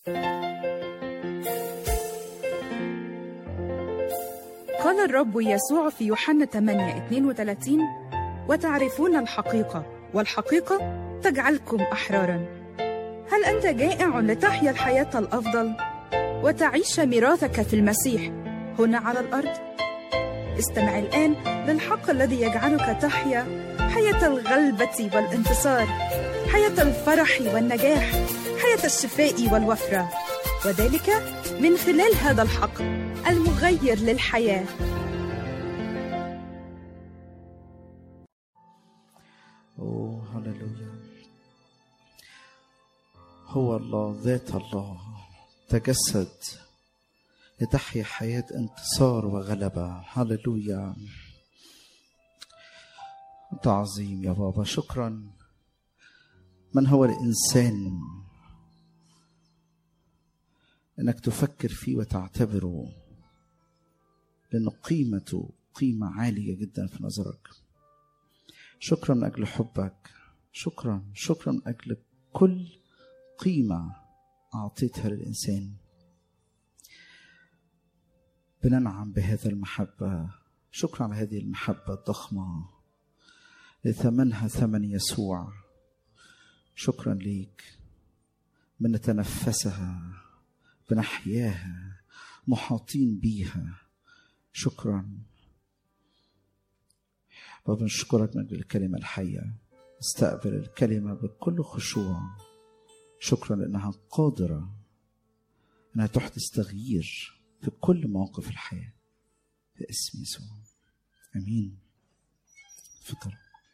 قال الرب يسوع في يوحنا 8 32 وتعرفون الحقيقة والحقيقة تجعلكم أحرارا هل أنت جائع لتحيا الحياة الأفضل وتعيش ميراثك في المسيح هنا على الأرض؟ استمع الآن للحق الذي يجعلك تحيا حياة الغلبة والانتصار حياة الفرح والنجاح حياة الشفاء والوفرة وذلك من خلال هذا الحق المغير للحياه أوه هللويا هو الله ذات الله تجسد لتحيا حياة انتصار وغلبة هللويا أنت عظيم يا بابا شكرا من هو الإنسان انك تفكر فيه وتعتبره لان قيمته قيمه عاليه جدا في نظرك شكرا من اجل حبك شكرا شكرا من اجل كل قيمه اعطيتها للانسان بننعم بهذا المحبه شكرا على هذه المحبه الضخمه لثمنها ثمن يسوع شكرا ليك بنتنفسها بنحياها محاطين بيها شكرا بابا نشكرك من أجل الكلمة الحية استقبل الكلمة بكل خشوع شكرا لأنها قادرة أنها تحدث تغيير في كل مواقف الحياة في اسم يسوع أمين تفضل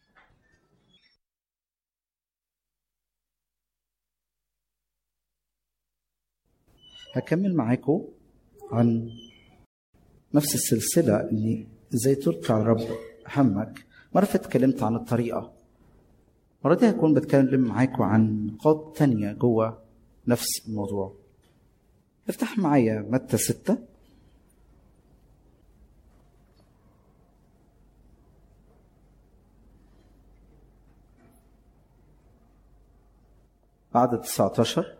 هكمل معاكم عن نفس السلسلة اللي ازاي تلقي على الرب همك مرة فاتت اتكلمت عن الطريقة المرة دي هكون بتكلم معاكم عن نقاط تانية جوه نفس الموضوع افتح معايا متى ستة بعد 19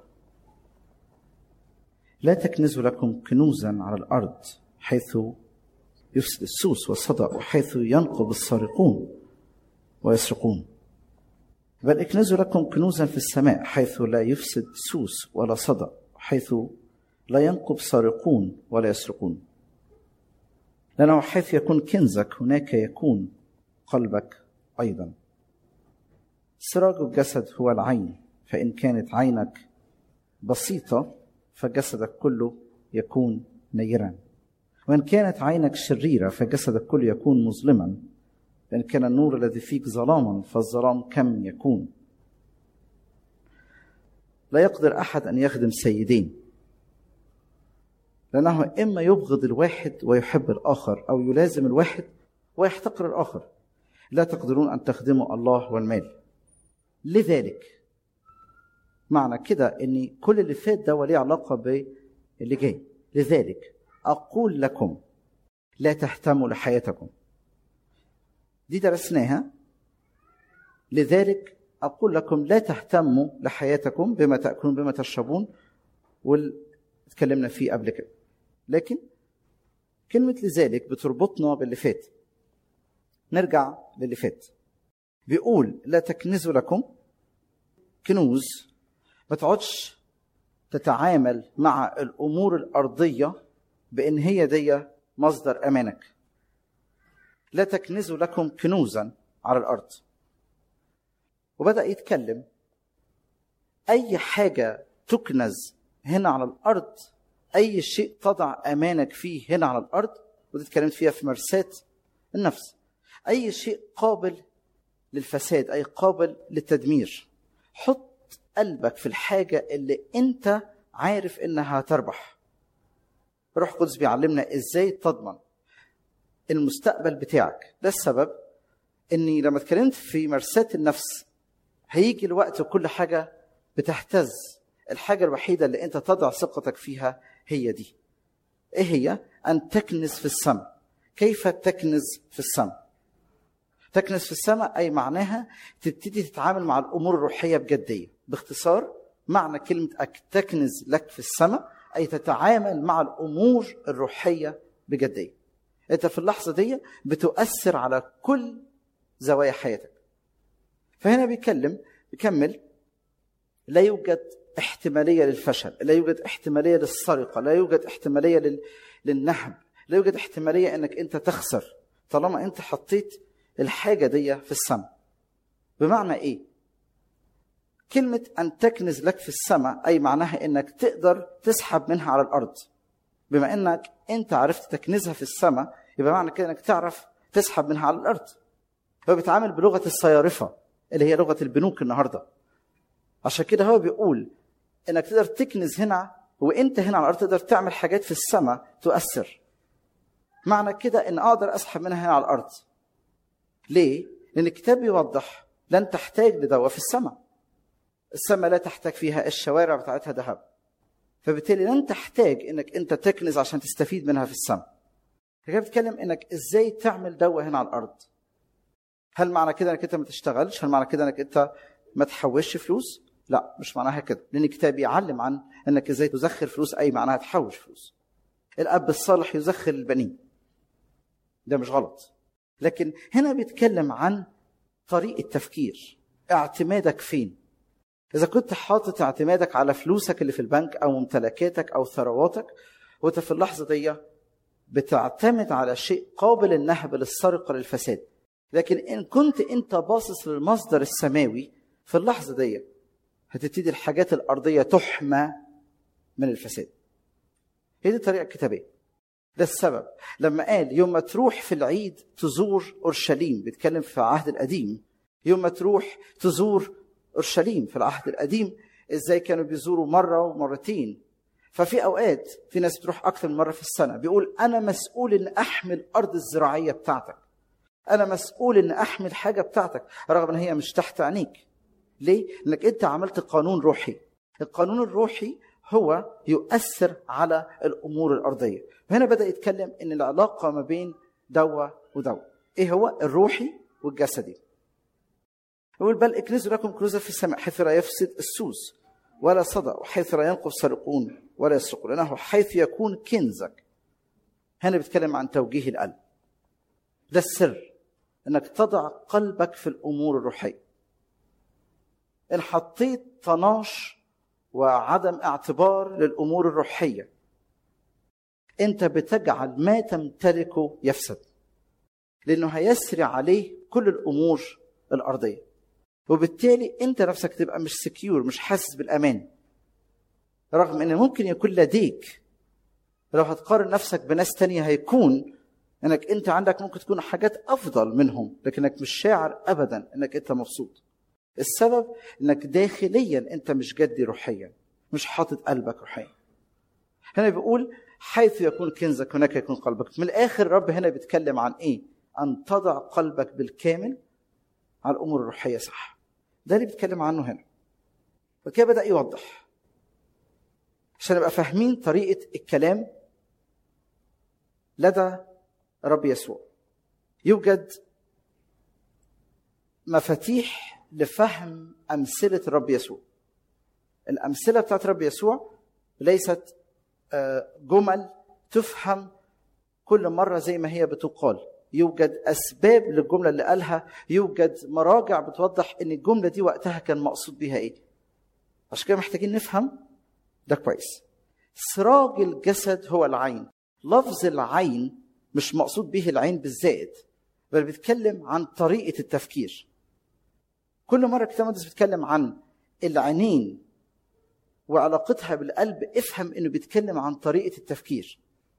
لا تكنزوا لكم كنوزا على الأرض حيث يفسد السوس والصدأ وحيث ينقب السارقون ويسرقون بل اكنزوا لكم كنوزا في السماء حيث لا يفسد سوس ولا صدأ حيث لا ينقب سارقون ولا يسرقون لأنه حيث يكون كنزك هناك يكون قلبك أيضا سراج الجسد هو العين فإن كانت عينك بسيطة فجسدك كله يكون نيرا وإن كانت عينك شريرة فجسدك كله يكون مظلما فإن كان النور الذي فيك ظلاما فالظلام كم يكون لا يقدر أحد أن يخدم سيدين لأنه إما يبغض الواحد ويحب الآخر أو يلازم الواحد ويحتقر الآخر لا تقدرون أن تخدموا الله والمال لذلك معنى كده ان كل اللي فات ده وليه علاقه باللي جاي لذلك اقول لكم لا تهتموا لحياتكم دي درسناها لذلك اقول لكم لا تهتموا لحياتكم بما تاكلون بما تشربون واتكلمنا فيه قبل كده لكن كلمه لذلك بتربطنا باللي فات نرجع للي فات بيقول لا تكنزوا لكم كنوز ما تقعدش تتعامل مع الامور الارضيه بان هي دي مصدر امانك لا تكنزوا لكم كنوزا على الارض وبدا يتكلم اي حاجه تكنز هنا على الارض اي شيء تضع امانك فيه هنا على الارض ودي اتكلمت فيها في مرساه النفس اي شيء قابل للفساد اي قابل للتدمير حط قلبك في الحاجة اللي انت عارف انها هتربح روح قدس بيعلمنا ازاي تضمن المستقبل بتاعك ده السبب اني لما اتكلمت في مرساة النفس هيجي الوقت وكل حاجة بتهتز الحاجة الوحيدة اللي انت تضع ثقتك فيها هي دي ايه هي ان تكنز في السماء كيف تكنز في السماء تكنز في السماء اي معناها تبتدي تتعامل مع الامور الروحيه بجديه باختصار معنى كلمة أك تكنز لك في السماء أي تتعامل مع الأمور الروحية بجدية أنت في اللحظة دي بتؤثر على كل زوايا حياتك فهنا بيتكلم بيكمل لا يوجد احتمالية للفشل لا يوجد احتمالية للسرقة لا يوجد احتمالية لل... للنهب لا يوجد احتمالية انك انت تخسر طالما انت حطيت الحاجة دي في السماء بمعنى ايه كلمة أن تكنز لك في السماء أي معناها إنك تقدر تسحب منها على الأرض بما إنك أنت عرفت تكنزها في السماء يبقى معنى كده إنك تعرف تسحب منها على الأرض هو بيتعامل بلغة الصيارفة اللي هي لغة البنوك النهاردة عشان كده هو بيقول إنك تقدر تكنز هنا وأنت هنا على الأرض تقدر تعمل حاجات في السماء تؤثر معنى كده إن أقدر أسحب منها هنا على الأرض ليه؟ لأن الكتاب بيوضح لن تحتاج لدواء في السماء السماء لا تحتاج فيها الشوارع بتاعتها ذهب فبالتالي لن تحتاج انك انت تكنز عشان تستفيد منها في السماء الكتاب بيتكلم انك ازاي تعمل دواء هنا على الارض هل معنى كده انك انت ما تشتغلش هل معنى كده انك انت ما تحوش فلوس لا مش معناها كده لان الكتاب بيعلم عن انك ازاي تزخر فلوس اي معناها تحوش فلوس الاب الصالح يزخر البنين ده مش غلط لكن هنا بيتكلم عن طريقه تفكير اعتمادك فين إذا كنت حاطط اعتمادك على فلوسك اللي في البنك أو ممتلكاتك أو ثرواتك وأنت في اللحظة دي بتعتمد على شيء قابل النهب للسرقة للفساد لكن إن كنت أنت باصص للمصدر السماوي في اللحظة دي هتبتدي الحاجات الأرضية تحمى من الفساد هي دي الطريقة الكتابية ده السبب لما قال يوم ما تروح في العيد تزور أورشليم بيتكلم في العهد القديم يوم ما تروح تزور اورشليم في العهد القديم ازاي كانوا بيزوروا مره ومرتين ففي اوقات في ناس بتروح اكثر من مره في السنه بيقول انا مسؤول ان احمي الارض الزراعيه بتاعتك انا مسؤول ان احمي الحاجه بتاعتك رغم ان هي مش تحت عينيك ليه لانك انت عملت قانون روحي القانون الروحي هو يؤثر على الامور الارضيه وهنا بدا يتكلم ان العلاقه ما بين دواء ودواء ايه هو الروحي والجسدي يقول بل اكنزوا لكم كنوزا في السماء حيث لا يفسد السوس ولا صدى وحيث لا ينقض سرقون ولا يسرقون لانه حيث يكون كنزك هنا بيتكلم عن توجيه القلب ده السر انك تضع قلبك في الامور الروحيه ان حطيت طناش وعدم اعتبار للامور الروحيه انت بتجعل ما تمتلكه يفسد لانه هيسري عليه كل الامور الارضيه وبالتالي انت نفسك تبقى مش سكيور مش حاسس بالامان رغم ان ممكن يكون لديك لو هتقارن نفسك بناس تانية هيكون انك انت عندك ممكن تكون حاجات افضل منهم لكنك مش شاعر ابدا انك انت مبسوط السبب انك داخليا انت مش جدي روحيا مش حاطط قلبك روحيا هنا بيقول حيث يكون كنزك هناك يكون قلبك من الاخر الرب هنا بيتكلم عن ايه ان تضع قلبك بالكامل على الامور الروحيه صح ده اللي بيتكلم عنه هنا وكده بدا يوضح عشان نبقى فاهمين طريقه الكلام لدى رب يسوع يوجد مفاتيح لفهم امثله الرب يسوع الامثله بتاعت رب يسوع ليست جمل تفهم كل مره زي ما هي بتقال يوجد اسباب للجمله اللي قالها يوجد مراجع بتوضح ان الجمله دي وقتها كان مقصود بيها ايه عشان كده محتاجين نفهم ده كويس سراج الجسد هو العين لفظ العين مش مقصود به العين بالزائد بل بيتكلم عن طريقه التفكير كل مره الكتاب المقدس بيتكلم عن العينين وعلاقتها بالقلب افهم انه بيتكلم عن طريقه التفكير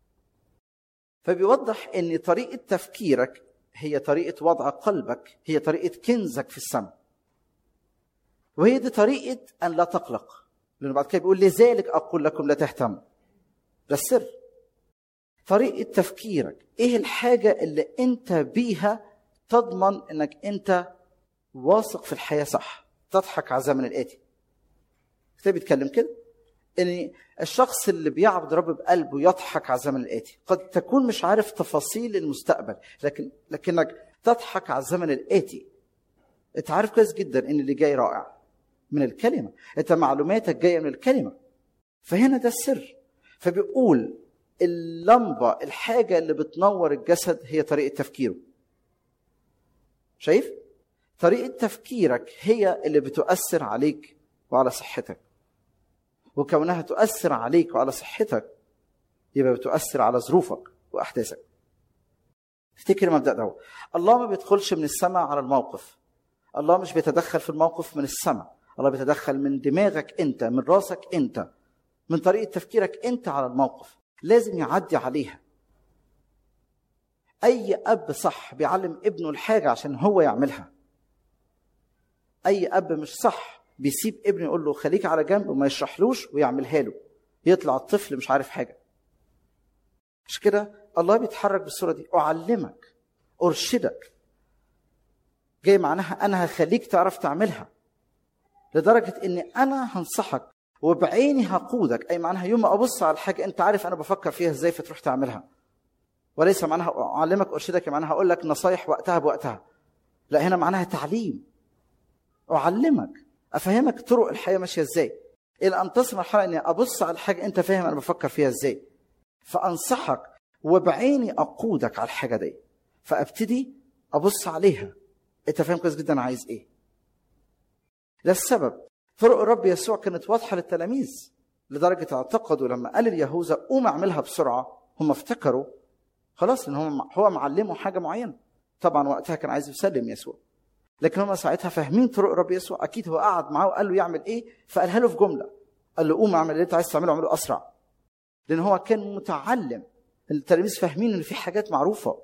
فبيوضح ان طريقه تفكيرك هي طريقه وضع قلبك هي طريقه كنزك في السماء وهي دي طريقه ان لا تقلق لانه بعد كده بيقول لذلك اقول لكم لا تهتموا ده السر طريقه تفكيرك ايه الحاجه اللي انت بيها تضمن انك انت واثق في الحياه صح تضحك على الزمن الاتي الكتاب بيتكلم كده ان الشخص اللي بيعبد رب بقلبه يضحك على الزمن الاتي قد تكون مش عارف تفاصيل المستقبل لكن لكنك تضحك على الزمن الاتي انت عارف كويس جدا ان اللي جاي رائع من الكلمه انت معلوماتك جايه من الكلمه فهنا ده السر فبيقول اللمبه الحاجه اللي بتنور الجسد هي طريقه تفكيره شايف طريقه تفكيرك هي اللي بتؤثر عليك وعلى صحتك وكونها تؤثر عليك وعلى صحتك يبقى بتؤثر على ظروفك واحداثك افتكر المبدا ده الله ما بيدخلش من السماء على الموقف الله مش بيتدخل في الموقف من السماء الله بيتدخل من دماغك انت من راسك انت من طريقه تفكيرك انت على الموقف لازم يعدي عليها اي اب صح بيعلم ابنه الحاجه عشان هو يعملها اي اب مش صح بيسيب ابنه يقول له خليك على جنب وما يشرحلوش ويعملها له يطلع الطفل مش عارف حاجه مش كده الله بيتحرك بالصوره دي اعلمك ارشدك جاي معناها انا هخليك تعرف تعملها لدرجه اني انا هنصحك وبعيني هقودك اي معناها يوم ما ابص على الحاجه انت عارف انا بفكر فيها ازاي فتروح تعملها وليس معناها اعلمك ارشدك معناها هقول لك نصايح وقتها بوقتها لا هنا معناها تعليم اعلمك افهمك طرق الحياه ماشيه ازاي الى ان تصل مرحله اني ابص على الحاجه انت فاهم انا بفكر فيها ازاي فانصحك وبعيني اقودك على الحاجه دي فابتدي ابص عليها انت فاهم كويس جدا عايز ايه ده السبب طرق الرب يسوع كانت واضحه للتلاميذ لدرجه اعتقدوا لما قال اليهوذا قوم اعملها بسرعه هم افتكروا خلاص ان هو هو معلمه حاجه معينه طبعا وقتها كان عايز يسلم يسوع لكن هم ساعتها فاهمين طرق الرب يسوع اكيد هو قعد معاه وقال له يعمل ايه فقالها له في جمله قال له قوم اعمل اللي انت عايز تعمله اعمله اسرع لان هو كان متعلم التلاميذ فاهمين ان في حاجات معروفه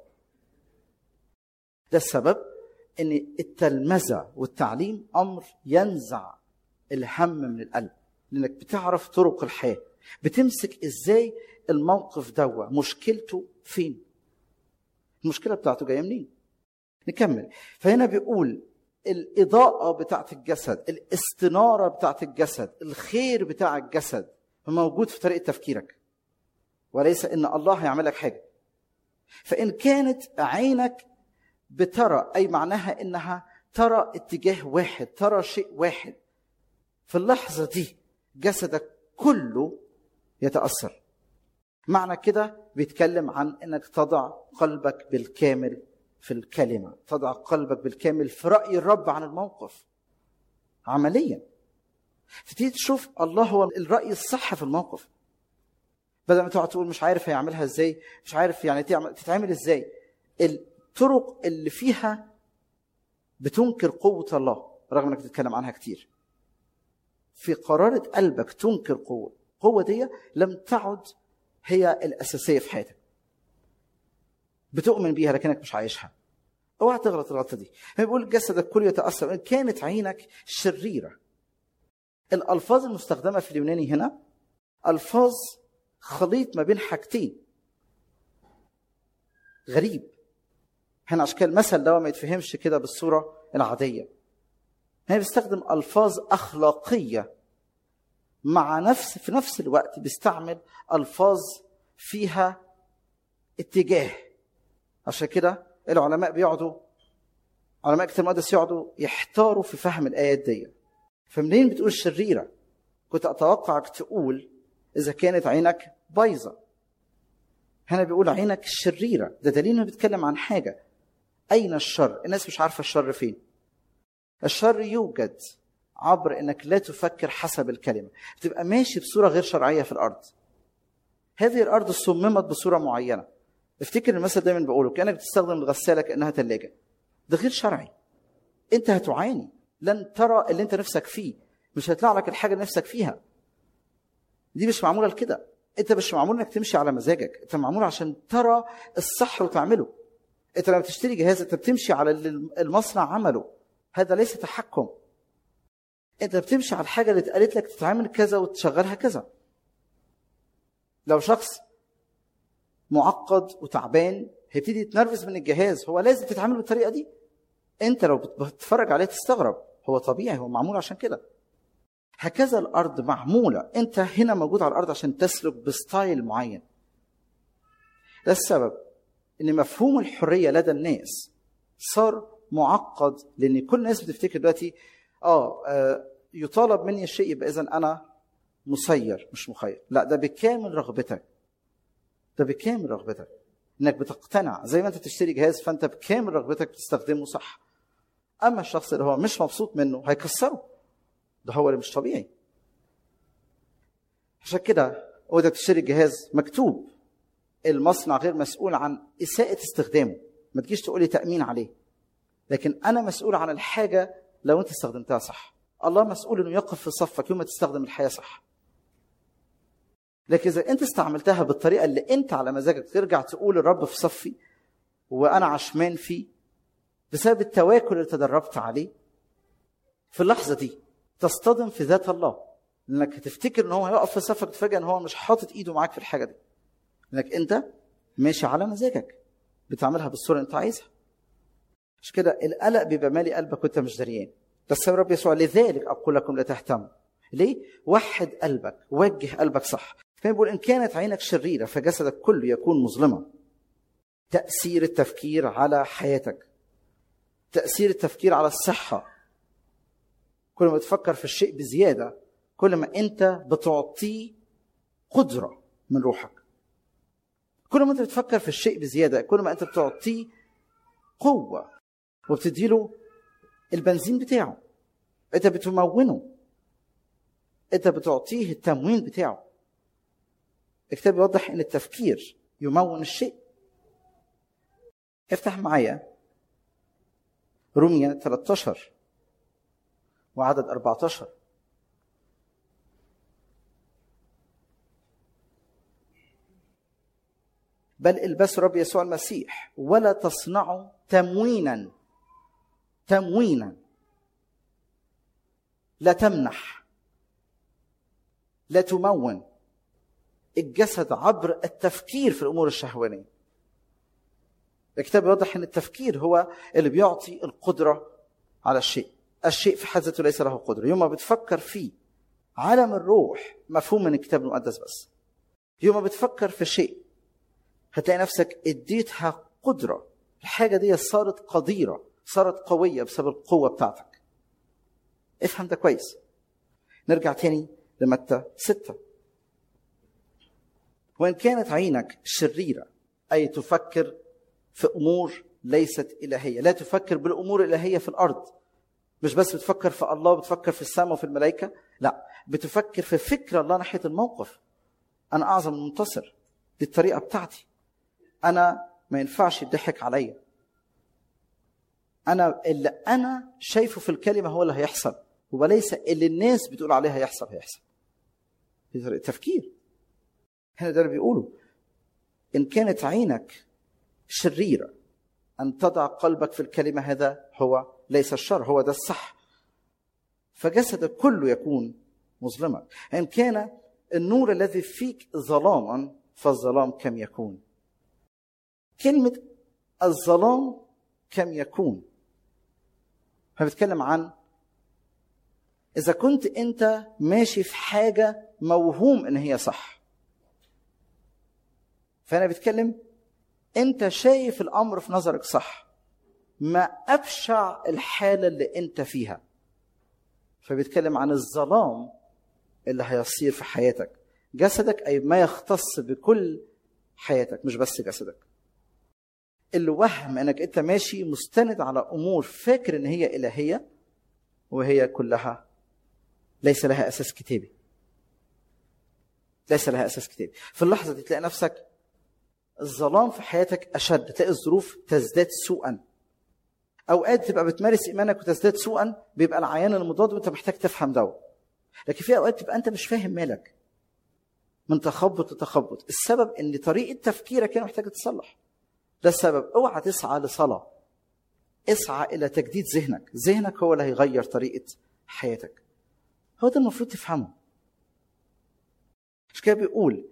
ده السبب ان التلمذه والتعليم امر ينزع الهم من القلب لانك بتعرف طرق الحياه بتمسك ازاي الموقف دوا مشكلته فين المشكله بتاعته جايه منين نكمل فهنا بيقول الإضاءة بتاعت الجسد الاستنارة بتاعت الجسد الخير بتاع الجسد موجود في طريقة تفكيرك وليس إن الله هيعمل لك حاجة فإن كانت عينك بترى أي معناها إنها ترى اتجاه واحد ترى شيء واحد في اللحظة دي جسدك كله يتأثر معنى كده بيتكلم عن انك تضع قلبك بالكامل في الكلمه تضع قلبك بالكامل في راي الرب عن الموقف عمليا تبتدي تشوف الله هو الراي الصح في الموقف بدل ما تقعد تقول مش عارف هيعملها ازاي مش عارف يعني تتعمل ازاي الطرق اللي فيها بتنكر قوه الله رغم انك تتكلم عنها كتير في قرارة قلبك تنكر قوة القوة دي لم تعد هي الأساسية في حياتك بتؤمن بيها لكنك مش عايشها اوعى تغلط الغلطه دي بيقول جسدك كله يتاثر ان كانت عينك شريره الالفاظ المستخدمه في اليوناني هنا الفاظ خليط ما بين حاجتين غريب هنا عشان كده المثل ده ما يتفهمش كده بالصوره العاديه هنا بيستخدم الفاظ اخلاقيه مع نفس في نفس الوقت بيستعمل الفاظ فيها اتجاه عشان كده العلماء بيقعدوا علماء كتاب المقدس يقعدوا يحتاروا في فهم الايات دي فمنين بتقول شريره كنت اتوقعك تقول اذا كانت عينك بايظه هنا بيقول عينك شريره ده دليل انه بيتكلم عن حاجه اين الشر الناس مش عارفه الشر فين الشر يوجد عبر انك لا تفكر حسب الكلمه تبقى ماشي بصوره غير شرعيه في الارض هذه الارض صممت بصوره معينه افتكر المثل دايما بقوله كانك بتستخدم الغساله كانها ثلاجه ده غير شرعي انت هتعاني لن ترى اللي انت نفسك فيه مش هيطلع لك الحاجه اللي نفسك فيها دي مش معموله لكده انت مش معمول انك تمشي على مزاجك انت معمول عشان ترى الصح وتعمله انت لما بتشتري جهاز انت بتمشي على اللي المصنع عمله هذا ليس تحكم انت بتمشي على الحاجه اللي اتقالت لك تتعامل كذا وتشغلها كذا لو شخص معقد وتعبان هيبتدي يتنرفز من الجهاز هو لازم تتعامل بالطريقه دي انت لو بتتفرج عليه تستغرب هو طبيعي هو معمول عشان كده هكذا الارض معموله انت هنا موجود على الارض عشان تسلك بستايل معين ده السبب ان مفهوم الحريه لدى الناس صار معقد لان كل الناس بتفتكر دلوقتي اه, آه يطالب مني الشيء يبقى اذا انا مسير مش مخير لا ده بكامل رغبتك ده بكامل رغبتك انك بتقتنع زي ما انت تشتري جهاز فانت بكامل رغبتك بتستخدمه صح اما الشخص اللي هو مش مبسوط منه هيكسره ده هو اللي مش طبيعي عشان كده وانت بتشتري جهاز مكتوب المصنع غير مسؤول عن اساءة استخدامه ما تجيش تقولي تأمين عليه لكن انا مسؤول عن الحاجة لو انت استخدمتها صح الله مسؤول انه يقف في صفك يوم ما تستخدم الحياة صح لكن اذا انت استعملتها بالطريقة اللي انت على مزاجك ترجع تقول الرب في صفي وانا عشمان فيه بسبب التواكل اللي تدربت عليه في اللحظة دي تصطدم في ذات الله لانك هتفتكر ان هو هيقف في صفك تفاجئ ان هو مش حاطط ايده معاك في الحاجه دي لانك انت ماشي على مزاجك بتعملها بالصوره اللي انت عايزها مش كده القلق بيبقى مالي قلبك وانت مش دريان ده السبب رب يسوع لذلك اقول لكم لا تهتموا ليه وحد قلبك وجه قلبك صح كان بيقول ان كانت عينك شريره فجسدك كله يكون مظلما تاثير التفكير على حياتك تاثير التفكير على الصحه كل ما تفكر في الشيء بزياده كل ما انت بتعطيه قدره من روحك كل ما انت بتفكر في الشيء بزياده كل ما انت بتعطيه قوه وبتديله البنزين بتاعه انت بتمونه انت بتعطيه التموين بتاعه الكتاب يوضح ان التفكير يمون الشيء افتح معايا روميا 13 وعدد 14 بل البسوا رب يسوع المسيح ولا تصنعوا تموينا تموينا لا تمنح لا تمون الجسد عبر التفكير في الامور الشهوانيه الكتاب يوضح ان التفكير هو اللي بيعطي القدره على الشيء الشيء في حد ذاته ليس له قدره يوم ما بتفكر فيه عالم الروح مفهوم من الكتاب المقدس بس يوم ما بتفكر في شيء هتلاقي نفسك اديتها قدرة الحاجة دي صارت قديرة صارت قوية بسبب القوة بتاعتك افهم ده كويس نرجع تاني لمتى ستة وإن كانت عينك شريرة أي تفكر في أمور ليست إلهية لا تفكر بالأمور الإلهية في الأرض مش بس بتفكر في الله بتفكر في السماء وفي الملائكة لا بتفكر في فكر الله ناحية الموقف أنا أعظم منتصر دي الطريقة بتاعتي انا ما ينفعش يضحك عليا انا اللي انا شايفه في الكلمه هو اللي هيحصل وليس اللي الناس بتقول عليه هيحصل هيحصل دي طريقه تفكير هنا ده اللي بيقوله ان كانت عينك شريره ان تضع قلبك في الكلمه هذا هو ليس الشر هو ده الصح فجسدك كله يكون مظلما ان كان النور الذي فيك ظلاما فالظلام كم يكون كلمة الظلام كم يكون فبتكلم عن إذا كنت أنت ماشي في حاجة موهوم إن هي صح فأنا بتكلم أنت شايف الأمر في نظرك صح ما أبشع الحالة اللي أنت فيها فبيتكلم عن الظلام اللي هيصير في حياتك جسدك أي ما يختص بكل حياتك مش بس جسدك الوهم انك انت ماشي مستند على امور فاكر ان هي الهيه وهي كلها ليس لها اساس كتابي ليس لها اساس كتابي في اللحظه دي تلاقي نفسك الظلام في حياتك اشد تلاقي الظروف تزداد سوءا اوقات تبقى بتمارس ايمانك وتزداد سوءا بيبقى العيان المضاد وانت محتاج تفهم ده لكن في اوقات تبقى انت مش فاهم مالك من تخبط لتخبط السبب ان طريقه تفكيرك هنا محتاجه تتصلح ده السبب اوعى تسعى لصلاة اسعى إلى تجديد ذهنك ذهنك هو اللي هيغير طريقة حياتك هو ده المفروض تفهمه مش كده بيقول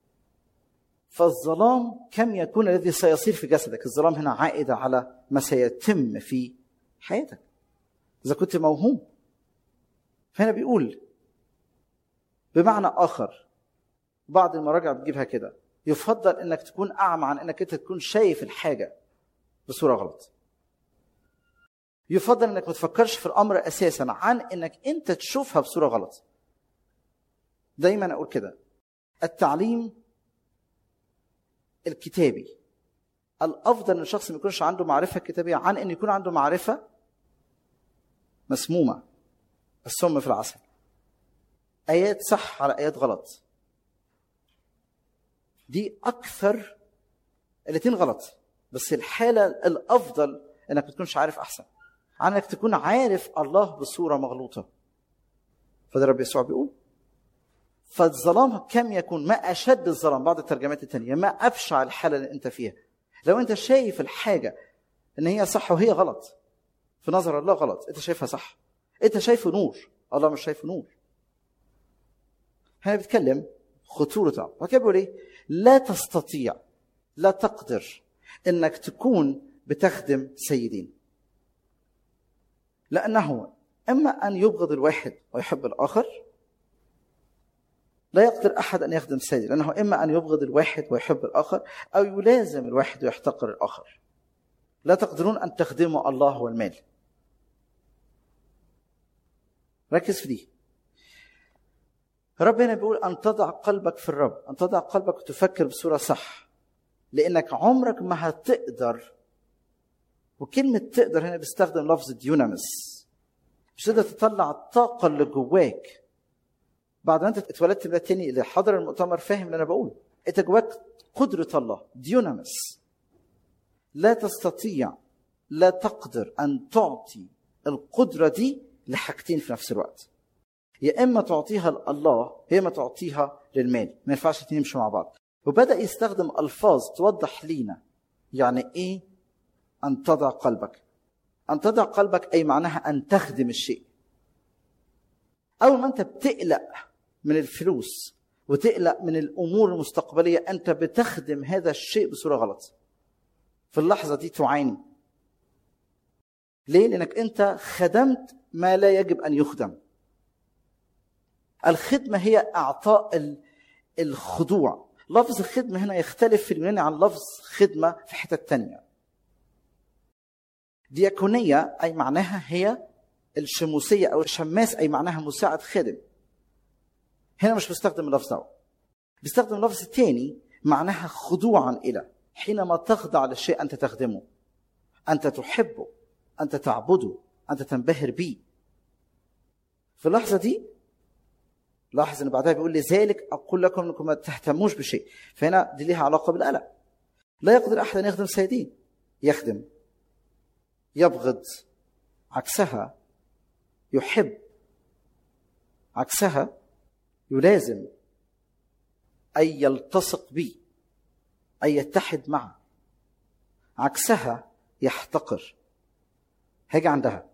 فالظلام كم يكون الذي سيصير في جسدك الظلام هنا عائدة على ما سيتم في حياتك إذا كنت موهوم فهنا بيقول بمعنى آخر بعض المراجع بتجيبها كده يفضل انك تكون اعمى عن انك انت تكون شايف الحاجه بصوره غلط يفضل انك ما تفكرش في الامر اساسا عن انك انت تشوفها بصوره غلط دايما اقول كده التعليم الكتابي الافضل ان الشخص ما يكونش عنده معرفه كتابيه عن ان يكون عنده معرفه مسمومه السم في العسل ايات صح على ايات غلط دي اكثر الاثنين غلط بس الحاله الافضل انك ما تكونش عارف احسن عن انك تكون عارف الله بصوره مغلوطه فده رب يسوع بيقول فالظلام كم يكون ما اشد الظلام بعض الترجمات الثانيه ما ابشع الحاله اللي انت فيها لو انت شايف الحاجه ان هي صح وهي غلط في نظر الله غلط انت شايفها صح انت شايفه نور الله مش شايفه نور هنا بيتكلم خطورة وكده بيقول ايه لا تستطيع لا تقدر انك تكون بتخدم سيدين لانه اما ان يبغض الواحد ويحب الاخر لا يقدر احد ان يخدم سيد لانه اما ان يبغض الواحد ويحب الاخر او يلازم الواحد ويحتقر الاخر لا تقدرون ان تخدموا الله والمال ركز في دي ربنا بيقول ان تضع قلبك في الرب ان تضع قلبك وتفكر بصوره صح لانك عمرك ما هتقدر وكلمه تقدر هنا بيستخدم لفظ ديونامس مش تقدر تطلع الطاقه اللي جواك بعد ما انت اتولدت بقى تاني اللي حضر المؤتمر فاهم اللي انا بقوله انت جواك قدره الله ديونامس لا تستطيع لا تقدر ان تعطي القدره دي لحاجتين في نفس الوقت يا اما تعطيها لله يا اما تعطيها للمال ما ينفعش الاثنين يمشوا مع بعض وبدا يستخدم الفاظ توضح لينا يعني ايه ان تضع قلبك ان تضع قلبك اي معناها ان تخدم الشيء اول ما انت بتقلق من الفلوس وتقلق من الامور المستقبليه انت بتخدم هذا الشيء بصوره غلط في اللحظه دي تعاني ليه لانك انت خدمت ما لا يجب ان يخدم الخدمه هي اعطاء الخضوع لفظ خدمه هنا يختلف في اليوناني عن لفظ خدمه في حته تانية دياكونيه اي معناها هي الشموسيه او الشماس اي معناها مساعد خادم هنا مش بيستخدم اللفظ ده بيستخدم اللفظ الثاني معناها خضوعا الى حينما تخضع للشيء انت تخدمه انت تحبه انت تعبده انت تنبهر به في اللحظه دي لاحظ ان بعدها بيقول لذلك اقول لكم انكم ما تهتموش بشيء فهنا دي ليها علاقه بالقلق لا يقدر احد ان يخدم سيدين يخدم يبغض عكسها يحب عكسها يلازم أي يلتصق بي أي يتحد معه عكسها يحتقر هاجي عندها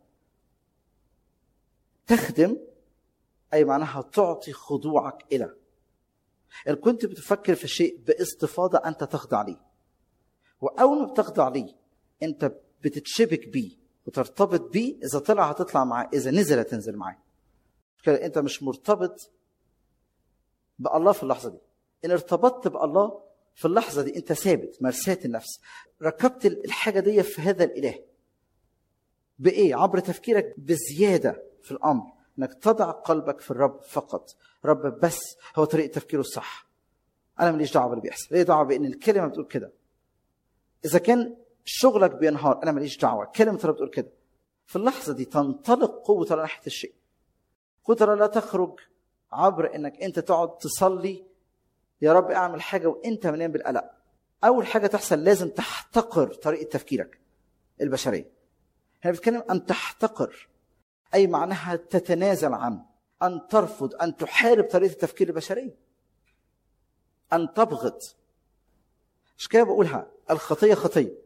تخدم أي معناها تعطي خضوعك إلى إن كنت بتفكر في شيء باستفاضة أنت تخضع ليه وأول ما بتخضع ليه أنت بتتشبك بيه وترتبط بيه إذا طلع هتطلع معاه إذا نزل هتنزل معاه كده أنت مش مرتبط بالله في اللحظه دي ان ارتبطت بالله في اللحظه دي انت ثابت مرساة النفس ركبت الحاجه دي في هذا الاله بايه عبر تفكيرك بزياده في الامر انك تضع قلبك في الرب فقط رب بس هو طريقه تفكيره الصح انا ماليش دعوه باللي بيحصل ليه دعوه بان الكلمه بتقول كده اذا كان شغلك بينهار انا ماليش دعوه كلمه الرب بتقول كده في اللحظه دي تنطلق قوه الله ناحيه الشيء قدره لا تخرج عبر انك انت تقعد تصلي يا رب اعمل حاجه وانت مليان بالقلق اول حاجه تحصل لازم تحتقر طريقه تفكيرك البشريه هنا بتتكلم ان تحتقر اي معناها تتنازل عن ان ترفض ان تحارب طريقه التفكير البشريه ان تبغض مش كده بقولها الخطيه خطيه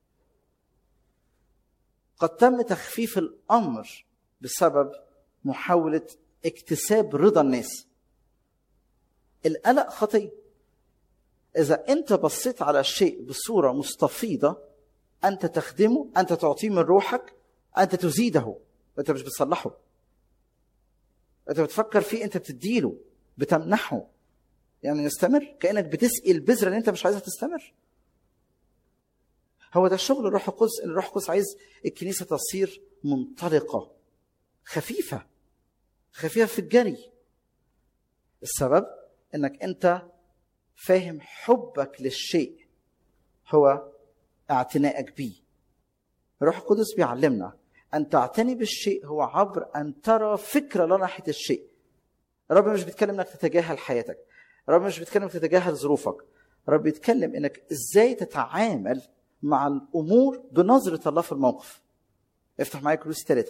قد تم تخفيف الامر بسبب محاوله اكتساب رضا الناس القلق خطيه اذا انت بصيت على الشيء بصوره مستفيضه انت تخدمه انت تعطيه من روحك انت تزيده انت مش بتصلحه انت بتفكر فيه انت بتديله بتمنحه يعني نستمر كانك بتسقي البذره اللي انت مش عايزها تستمر هو ده الشغل الروح القدس ان الروح القدس عايز الكنيسه تصير منطلقه خفيفه خفيفه في الجري السبب انك انت فاهم حبك للشيء هو اعتنائك بيه الروح القدس بيعلمنا ان تعتني بالشيء هو عبر ان ترى فكره لا ناحيه الشيء الرب مش بيتكلم انك تتجاهل حياتك الرب مش بيتكلم انك تتجاهل ظروفك الرب بيتكلم انك ازاي تتعامل مع الامور بنظره الله في الموقف افتح معايا كروس ثلاثة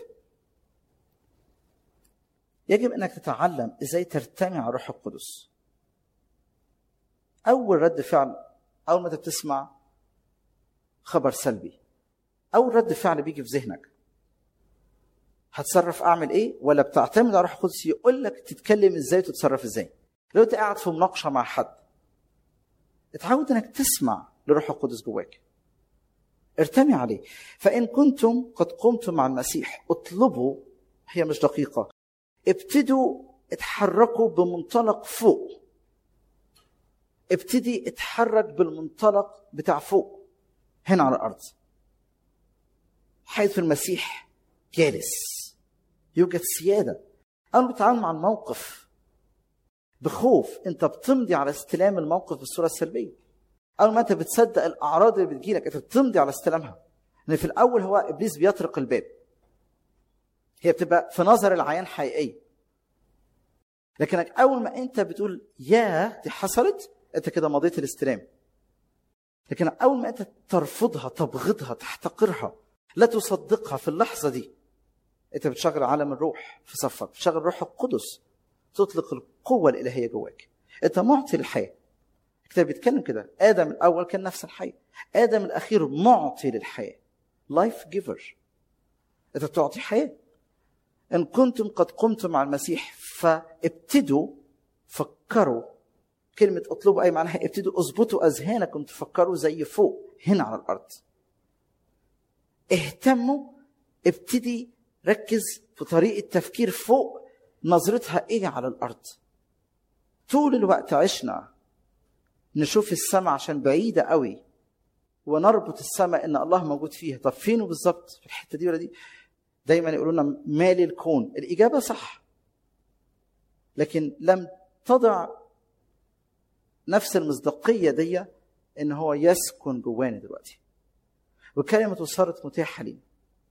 يجب انك تتعلم ازاي ترتمي على الروح القدس اول رد فعل اول ما انت بتسمع خبر سلبي اول رد فعل بيجي في ذهنك هتصرف اعمل ايه ولا بتعتمد على الروح القدس يقول لك تتكلم ازاي وتتصرف ازاي لو انت قاعد في مناقشه مع حد اتعود انك تسمع لروح القدس جواك ارتمي عليه فان كنتم قد قمتم مع المسيح اطلبوا هي مش دقيقه ابتدوا اتحركوا بمنطلق فوق ابتدي اتحرك بالمنطلق بتاع فوق هنا على الارض حيث المسيح جالس يوجد سياده اول ما بتتعامل مع الموقف بخوف انت بتمضي على استلام الموقف بالصوره السلبيه اول ما انت بتصدق الاعراض اللي بتجيلك انت بتمضي على استلامها ان في الاول هو ابليس بيطرق الباب هي بتبقى في نظر العيان حقيقيه لكنك اول ما انت بتقول يا دي حصلت انت كده مضيت الاستلام لكن اول ما انت ترفضها تبغضها تحتقرها لا تصدقها في اللحظه دي انت بتشغل عالم الروح في صفك بتشغل الروح القدس تطلق القوه الالهيه جواك انت معطي للحياه الكتاب بيتكلم كده ادم الاول كان نفس الحياه ادم الاخير معطي للحياه لايف جيفر انت بتعطي حياه ان كنتم قد قمتم مع المسيح فابتدوا فكروا كلمة اطلبوا أي معناها ابتدوا اظبطوا أذهانكم تفكروا زي فوق هنا على الأرض اهتموا ابتدي ركز في طريقة تفكير فوق نظرتها ايه على الأرض طول الوقت عشنا نشوف السماء عشان بعيدة قوي ونربط السماء ان الله موجود فيها طب فينه بالظبط في الحته دي ولا دي دايما يقولوا لنا مالي الكون الاجابه صح لكن لم تضع نفس المصداقيه دي ان هو يسكن جوانا دلوقتي وكلمته صارت متاحه لي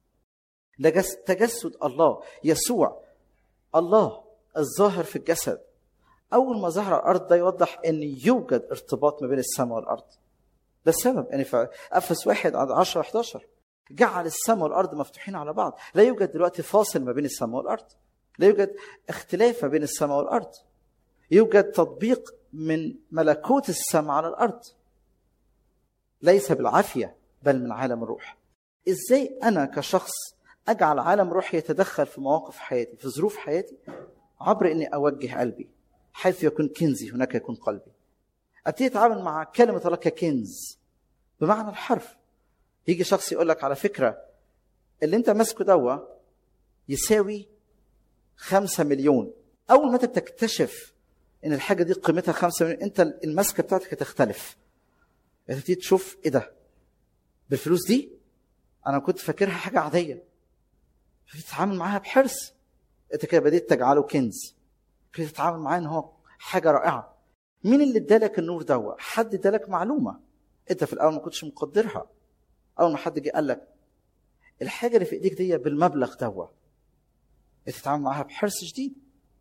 تجسد الله يسوع الله الظاهر في الجسد اول ما ظهر على الارض ده يوضح ان يوجد ارتباط ما بين السماء والارض ده السبب يعني في افس واحد عند 10 11 جعل السماء والارض مفتوحين على بعض لا يوجد دلوقتي فاصل ما بين السماء والارض لا يوجد اختلاف ما بين السماء والارض يوجد تطبيق من ملكوت السماء على الارض ليس بالعافيه بل من عالم الروح ازاي انا كشخص اجعل عالم روحي يتدخل في مواقف حياتي في ظروف حياتي عبر اني اوجه قلبي حيث يكون كنزي هناك يكون قلبي ابتدي اتعامل مع كلمه الله ككنز بمعنى الحرف يجي شخص يقول لك على فكره اللي انت ماسكه دوا يساوي خمسة مليون اول ما انت بتكتشف ان الحاجه دي قيمتها خمسة مليون انت الماسكه بتاعتك هتختلف انت تبتدي تشوف ايه ده بالفلوس دي انا كنت فاكرها حاجه عاديه فتتعامل معاها بحرص انت كده بديت تجعله كنز كده تتعامل معاه ان هو حاجه رائعه مين اللي ادالك النور دوا حد ادالك معلومه انت في الاول ما كنتش مقدرها اول ما حد جه قال لك الحاجه اللي في ايديك دي بالمبلغ دوا تتعامل معاها بحرص شديد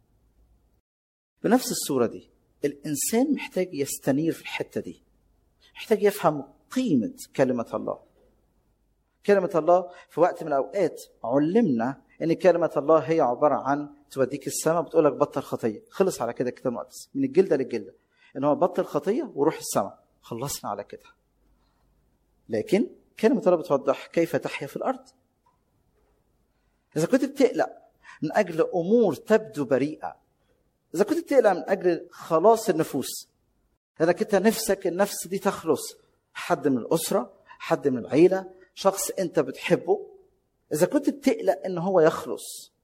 بنفس الصوره دي الانسان محتاج يستنير في الحته دي محتاج يفهم قيمه كلمه الله كلمه الله في وقت من الاوقات علمنا ان كلمه الله هي عباره عن توديك السماء بتقول لك بطل خطيه خلص على كده الكتاب المقدس من الجلده للجلده ان هو بطل خطيه وروح السماء خلصنا على كده لكن كلمة الله بتوضح كيف تحيا في الأرض إذا كنت بتقلق من أجل أمور تبدو بريئة إذا كنت بتقلق من أجل خلاص النفوس إذا أنت نفسك النفس دي تخلص حد من الأسرة حد من العيلة شخص أنت بتحبه إذا كنت بتقلق إن هو يخلص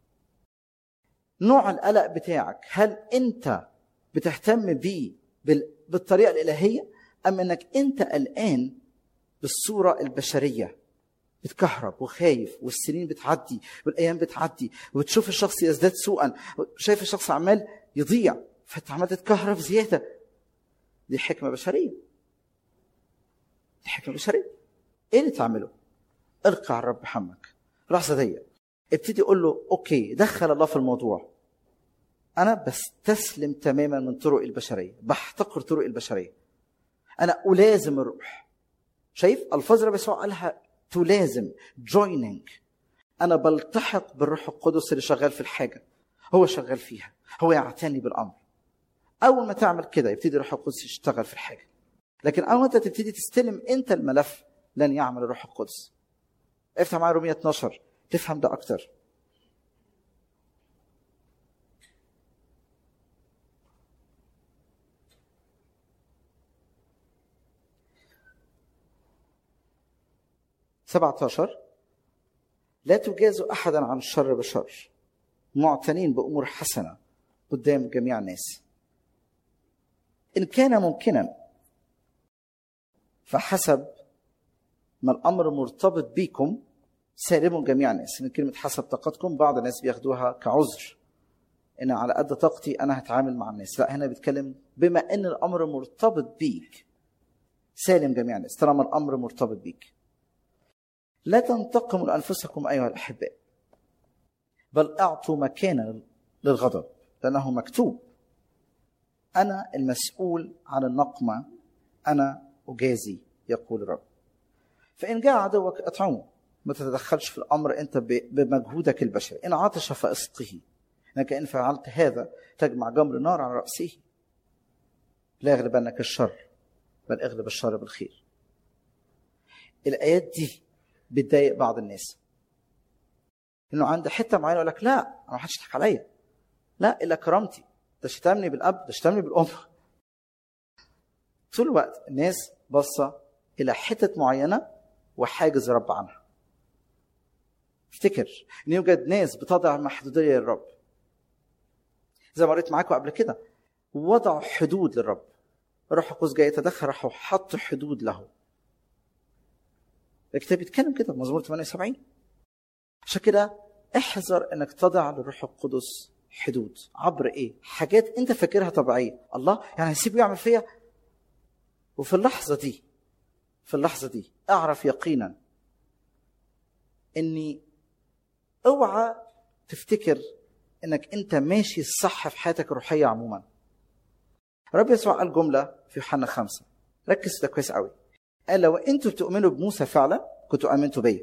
نوع القلق بتاعك هل أنت بتهتم بيه بالطريقة الإلهية أم أنك أنت قلقان بالصورة البشرية بتكهرب وخايف والسنين بتعدي والايام بتعدي وبتشوف الشخص يزداد سوءا شايف الشخص عمال يضيع فانت عمال تتكهرب زياده دي حكمه بشريه دي حكمه بشريه ايه اللي تعمله؟ ارقع على الرب همك لحظه دي ابتدي قول له اوكي دخل الله في الموضوع انا بستسلم تماما من طرق البشريه بحتقر طرق البشريه انا الازم الروح شايف الفاظ الرب يسوع قالها تلازم joining انا بلتحق بالروح القدس اللي شغال في الحاجه هو شغال فيها هو يعتني بالامر اول ما تعمل كده يبتدي الروح القدس يشتغل في الحاجه لكن اول ما انت تبتدي تستلم انت الملف لن يعمل الروح القدس افتح معايا رومية 12 تفهم ده اكتر سبعة عشر لا تجازوا أحدا عن الشر بشر معتنين بأمور حسنة قدام جميع الناس إن كان ممكنا فحسب ما الأمر مرتبط بيكم سالموا جميع الناس إن كلمة حسب طاقتكم بعض الناس بياخدوها كعذر إن على قد طاقتي أنا هتعامل مع الناس لا هنا بيتكلم بما إن الأمر مرتبط بيك سالم جميع الناس طالما الأمر مرتبط بيك لا تنتقموا لانفسكم ايها الاحباء بل اعطوا مكانا للغضب لانه مكتوب انا المسؤول عن النقمه انا اجازي يقول الرب فان جاء عدوك اطعمه ما تتدخلش في الامر انت بمجهودك البشري ان عطش فاسقه انك ان فعلت هذا تجمع جمر نار على راسه لا يغلبنك الشر بل اغلب الشر بالخير الايات دي بتضايق بعض الناس انه عند حته معينه يقول لك لا انا ما حدش يضحك عليا لا الا كرامتي ده شتمني بالاب ده شتمني بالام طول الوقت الناس باصه الى حتت معينه وحاجز رب عنها افتكر ان يوجد ناس بتضع محدوديه للرب زي ما قريت معاكم قبل كده وضعوا حدود للرب الروح القدس جاي يتدخل راحوا حطوا حدود له الكتاب بيتكلم كده في مزمور 78 عشان كده احذر انك تضع للروح القدس حدود عبر ايه؟ حاجات انت فاكرها طبيعيه، الله يعني هسيبه يعمل فيا؟ وفي اللحظه دي في اللحظه دي اعرف يقينا اني اوعى تفتكر انك انت ماشي الصح في حياتك الروحيه عموما. رب يسوع قال جمله في يوحنا خمسه ركز في ده كويس قوي. قال لو انتوا بتؤمنوا بموسى فعلا كنتوا امنتوا بيا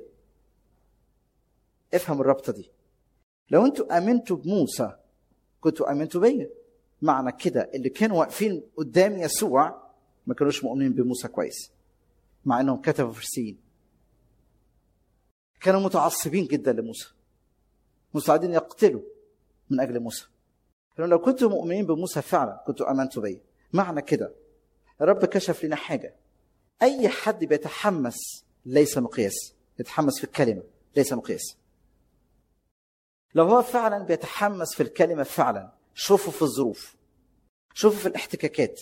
افهم الرابطه دي لو انتوا امنتوا بموسى كنتوا امنتوا بيا معنى كده اللي كانوا واقفين قدام يسوع ما كانوش مؤمنين بموسى كويس مع انهم كتبوا فرسيين كانوا متعصبين جدا لموسى مستعدين يقتلوا من اجل موسى لو كنتوا مؤمنين بموسى فعلا كنتوا امنتوا بيا معنى كده الرب كشف لنا حاجه اي حد بيتحمس ليس مقياس يتحمس في الكلمه ليس مقياس لو هو فعلا بيتحمس في الكلمه فعلا شوفوا في الظروف شوفوا في الاحتكاكات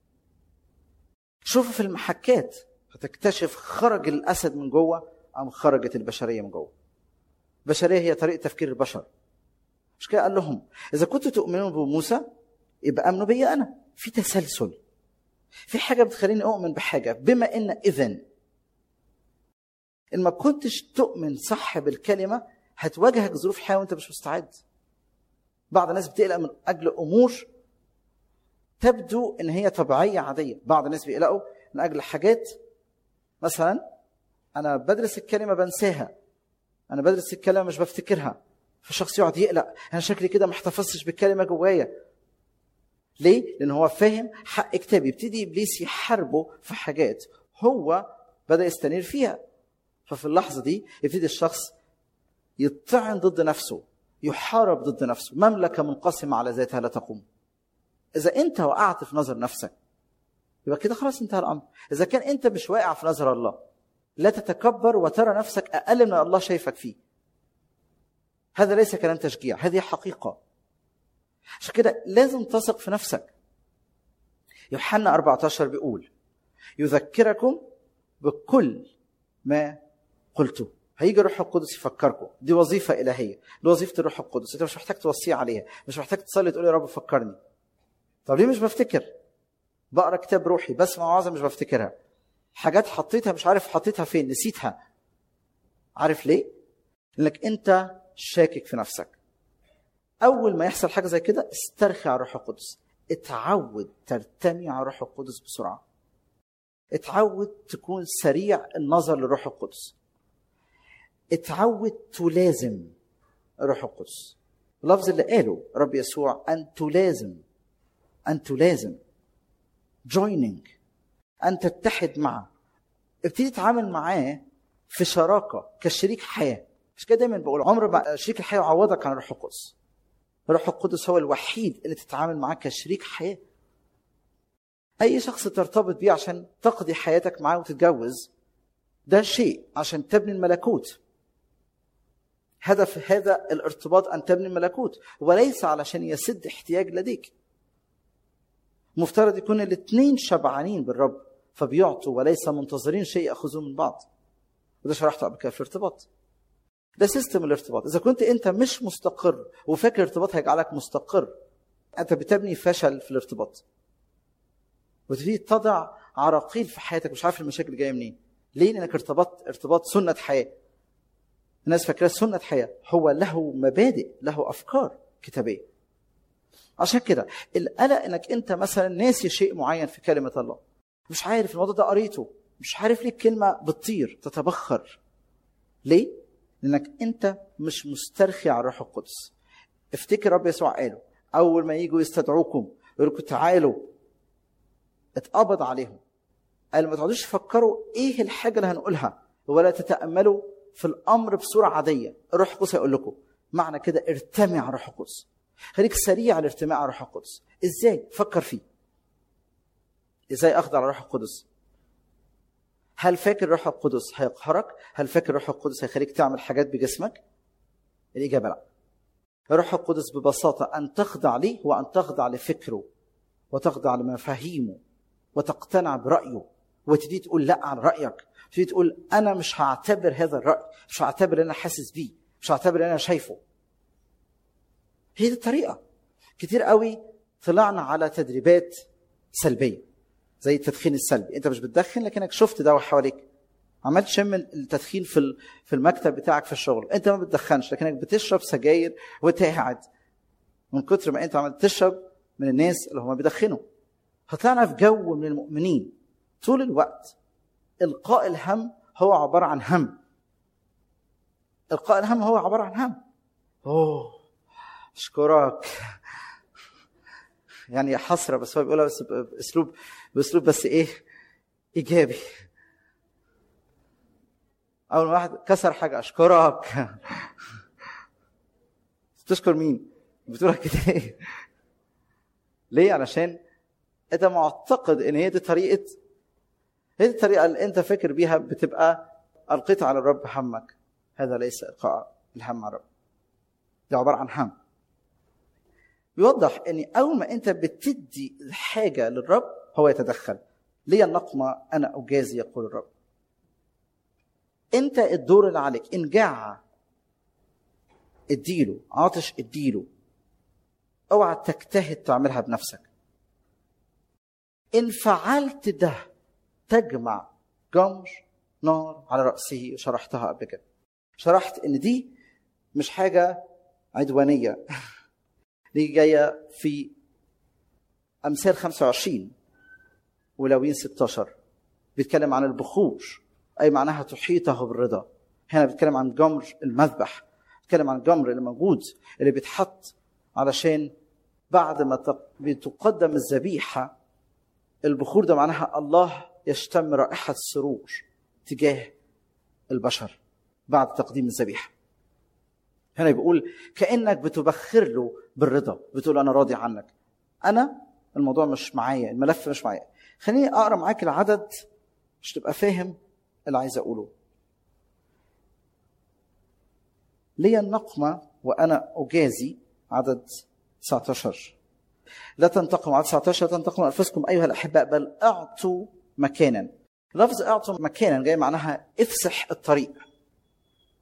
شوفوا في المحكات هتكتشف خرج الاسد من جوه ام خرجت البشريه من جوه البشريه هي طريقه تفكير البشر مش كده قال لهم اذا كنتوا تؤمنون بموسى يبقى امنوا بي انا في تسلسل في حاجه بتخليني اؤمن بحاجه بما ان اذا ان ما كنتش تؤمن صح بالكلمه هتواجهك ظروف حياه وانت مش مستعد بعض الناس بتقلق من اجل امور تبدو ان هي طبيعيه عاديه بعض الناس بيقلقوا من اجل حاجات مثلا انا بدرس الكلمه بنساها انا بدرس الكلمه مش بفتكرها فالشخص يقعد يقلق انا شكلي كده ما احتفظتش بالكلمه جوايا ليه؟ لأن هو فاهم حق كتاب يبتدي إبليس يحاربه في حاجات هو بدأ يستنير فيها ففي اللحظة دي يبتدي الشخص يطعن ضد نفسه يحارب ضد نفسه مملكة منقسمة على ذاتها لا تقوم إذا أنت وقعت في نظر نفسك يبقى كده خلاص انتهى الأمر إذا كان أنت مش واقع في نظر الله لا تتكبر وترى نفسك أقل من الله شايفك فيه هذا ليس كلام تشجيع هذه حقيقة عشان كده لازم تثق في نفسك يوحنا 14 بيقول يذكركم بكل ما قلته هيجي الروح القدس يفكركم دي وظيفه الهيه دي وظيفه الروح القدس انت مش محتاج توصيه عليها مش محتاج تصلي تقول يا رب فكرني طب ليه مش بفتكر بقرا كتاب روحي بسمع وعظه مش بفتكرها حاجات حطيتها مش عارف حطيتها فين نسيتها عارف ليه لانك انت شاكك في نفسك اول ما يحصل حاجه زي كده استرخي على الروح القدس اتعود ترتمي على الروح القدس بسرعه اتعود تكون سريع النظر للروح القدس اتعود تلازم الروح القدس اللفظ اللي قاله رب يسوع ان تلازم ان تلازم joining ان تتحد معه ابتدي تتعامل معاه في شراكه كشريك حياه مش كده دايما بقول عمر ما شريك الحياه يعوضك عن الروح القدس الروح القدس هو الوحيد اللي تتعامل معاه كشريك حياه اي شخص ترتبط بيه عشان تقضي حياتك معاه وتتجوز ده شيء عشان تبني الملكوت هدف هذا الارتباط ان تبني الملكوت وليس علشان يسد احتياج لديك مفترض يكون الاثنين شبعانين بالرب فبيعطوا وليس منتظرين شيء ياخذوه من بعض وده شرحته قبل كده في الارتباط ده سيستم الارتباط اذا كنت انت مش مستقر وفاكر الارتباط هيجعلك مستقر انت بتبني فشل في الارتباط وتبتدي تضع عراقيل في حياتك مش عارف المشاكل جايه منين ليه لانك ارتبطت ارتباط سنه حياه الناس فاكراه سنه حياه هو له مبادئ له افكار كتابيه عشان كده القلق انك انت مثلا ناسي شيء معين في كلمه الله مش عارف الموضوع ده قريته مش عارف ليه الكلمه بتطير تتبخر ليه لانك انت مش مسترخي على الروح القدس افتكر رب يسوع قاله اول ما يجوا يستدعوكم يقول لكم تعالوا اتقبض عليهم قال ما تقعدوش تفكروا ايه الحاجه اللي هنقولها ولا تتاملوا في الامر بصوره عاديه الروح القدس هيقول لكم معنى كده ارتمي على الروح القدس خليك سريع الارتماء على الروح القدس ازاي فكر فيه ازاي اخضع على الروح القدس هل فاكر الروح القدس هيقهرك هل فاكر الروح القدس هيخليك تعمل حاجات بجسمك الاجابه لا الروح القدس ببساطه ان تخضع ليه هو ان تخضع لفكره وتخضع لمفاهيمه وتقتنع برايه وتبتدي تقول لا عن رايك تبتدي تقول انا مش هعتبر هذا الراي مش هعتبر اللي انا حاسس بيه مش هعتبر اللي انا شايفه هي دي الطريقه كتير قوي طلعنا على تدريبات سلبيه زي التدخين السلبي انت مش بتدخن لكنك شفت ده حواليك عمال تشم التدخين في في المكتب بتاعك في الشغل انت ما بتدخنش لكنك بتشرب سجاير وانت قاعد من كتر ما انت عمال تشرب من الناس اللي هم بيدخنوا فطلعنا في جو من المؤمنين طول الوقت القاء الهم هو عباره عن هم القاء الهم هو عباره عن هم اوه اشكرك يعني حسره بس هو بيقولها بس باسلوب باسلوب بس ايه ايجابي اول ما واحد كسر حاجه اشكرك تشكر مين بتقولها كده ايه ليه علشان انت معتقد ان هي دي طريقه هي دي الطريقه اللي انت فاكر بيها بتبقى القيت على الرب همك هذا ليس القاء الهم على الرب دي عباره عن هم بيوضح ان اول ما انت بتدي الحاجه للرب هو يتدخل لي النقمه انا اجازي يقول الرب انت الدور اللي عليك ان جاع اديله عاطش اديله اوعى تجتهد تعملها بنفسك ان فعلت ده تجمع جمر نار على راسه شرحتها قبل كده شرحت ان دي مش حاجه عدوانيه دي جايه في امثال 25 ولوين 16 بيتكلم عن البخور اي معناها تحيطه بالرضا هنا بيتكلم عن جمر المذبح بيتكلم عن الجمر اللي موجود اللي بيتحط علشان بعد ما بتقدم الذبيحه البخور ده معناها الله يشتم رائحه السرور تجاه البشر بعد تقديم الذبيحه هنا بيقول كانك بتبخر له بالرضا بتقول انا راضي عنك انا الموضوع مش معايا الملف مش معايا خليني اقرا معاك العدد مش تبقى فاهم اللي عايز اقوله لي النقمة وأنا أجازي عدد 19 لا تنتقم عدد 19 لا تنتقم أنفسكم أيها الأحباء بل أعطوا مكانا لفظ أعطوا مكانا جاي معناها افسح الطريق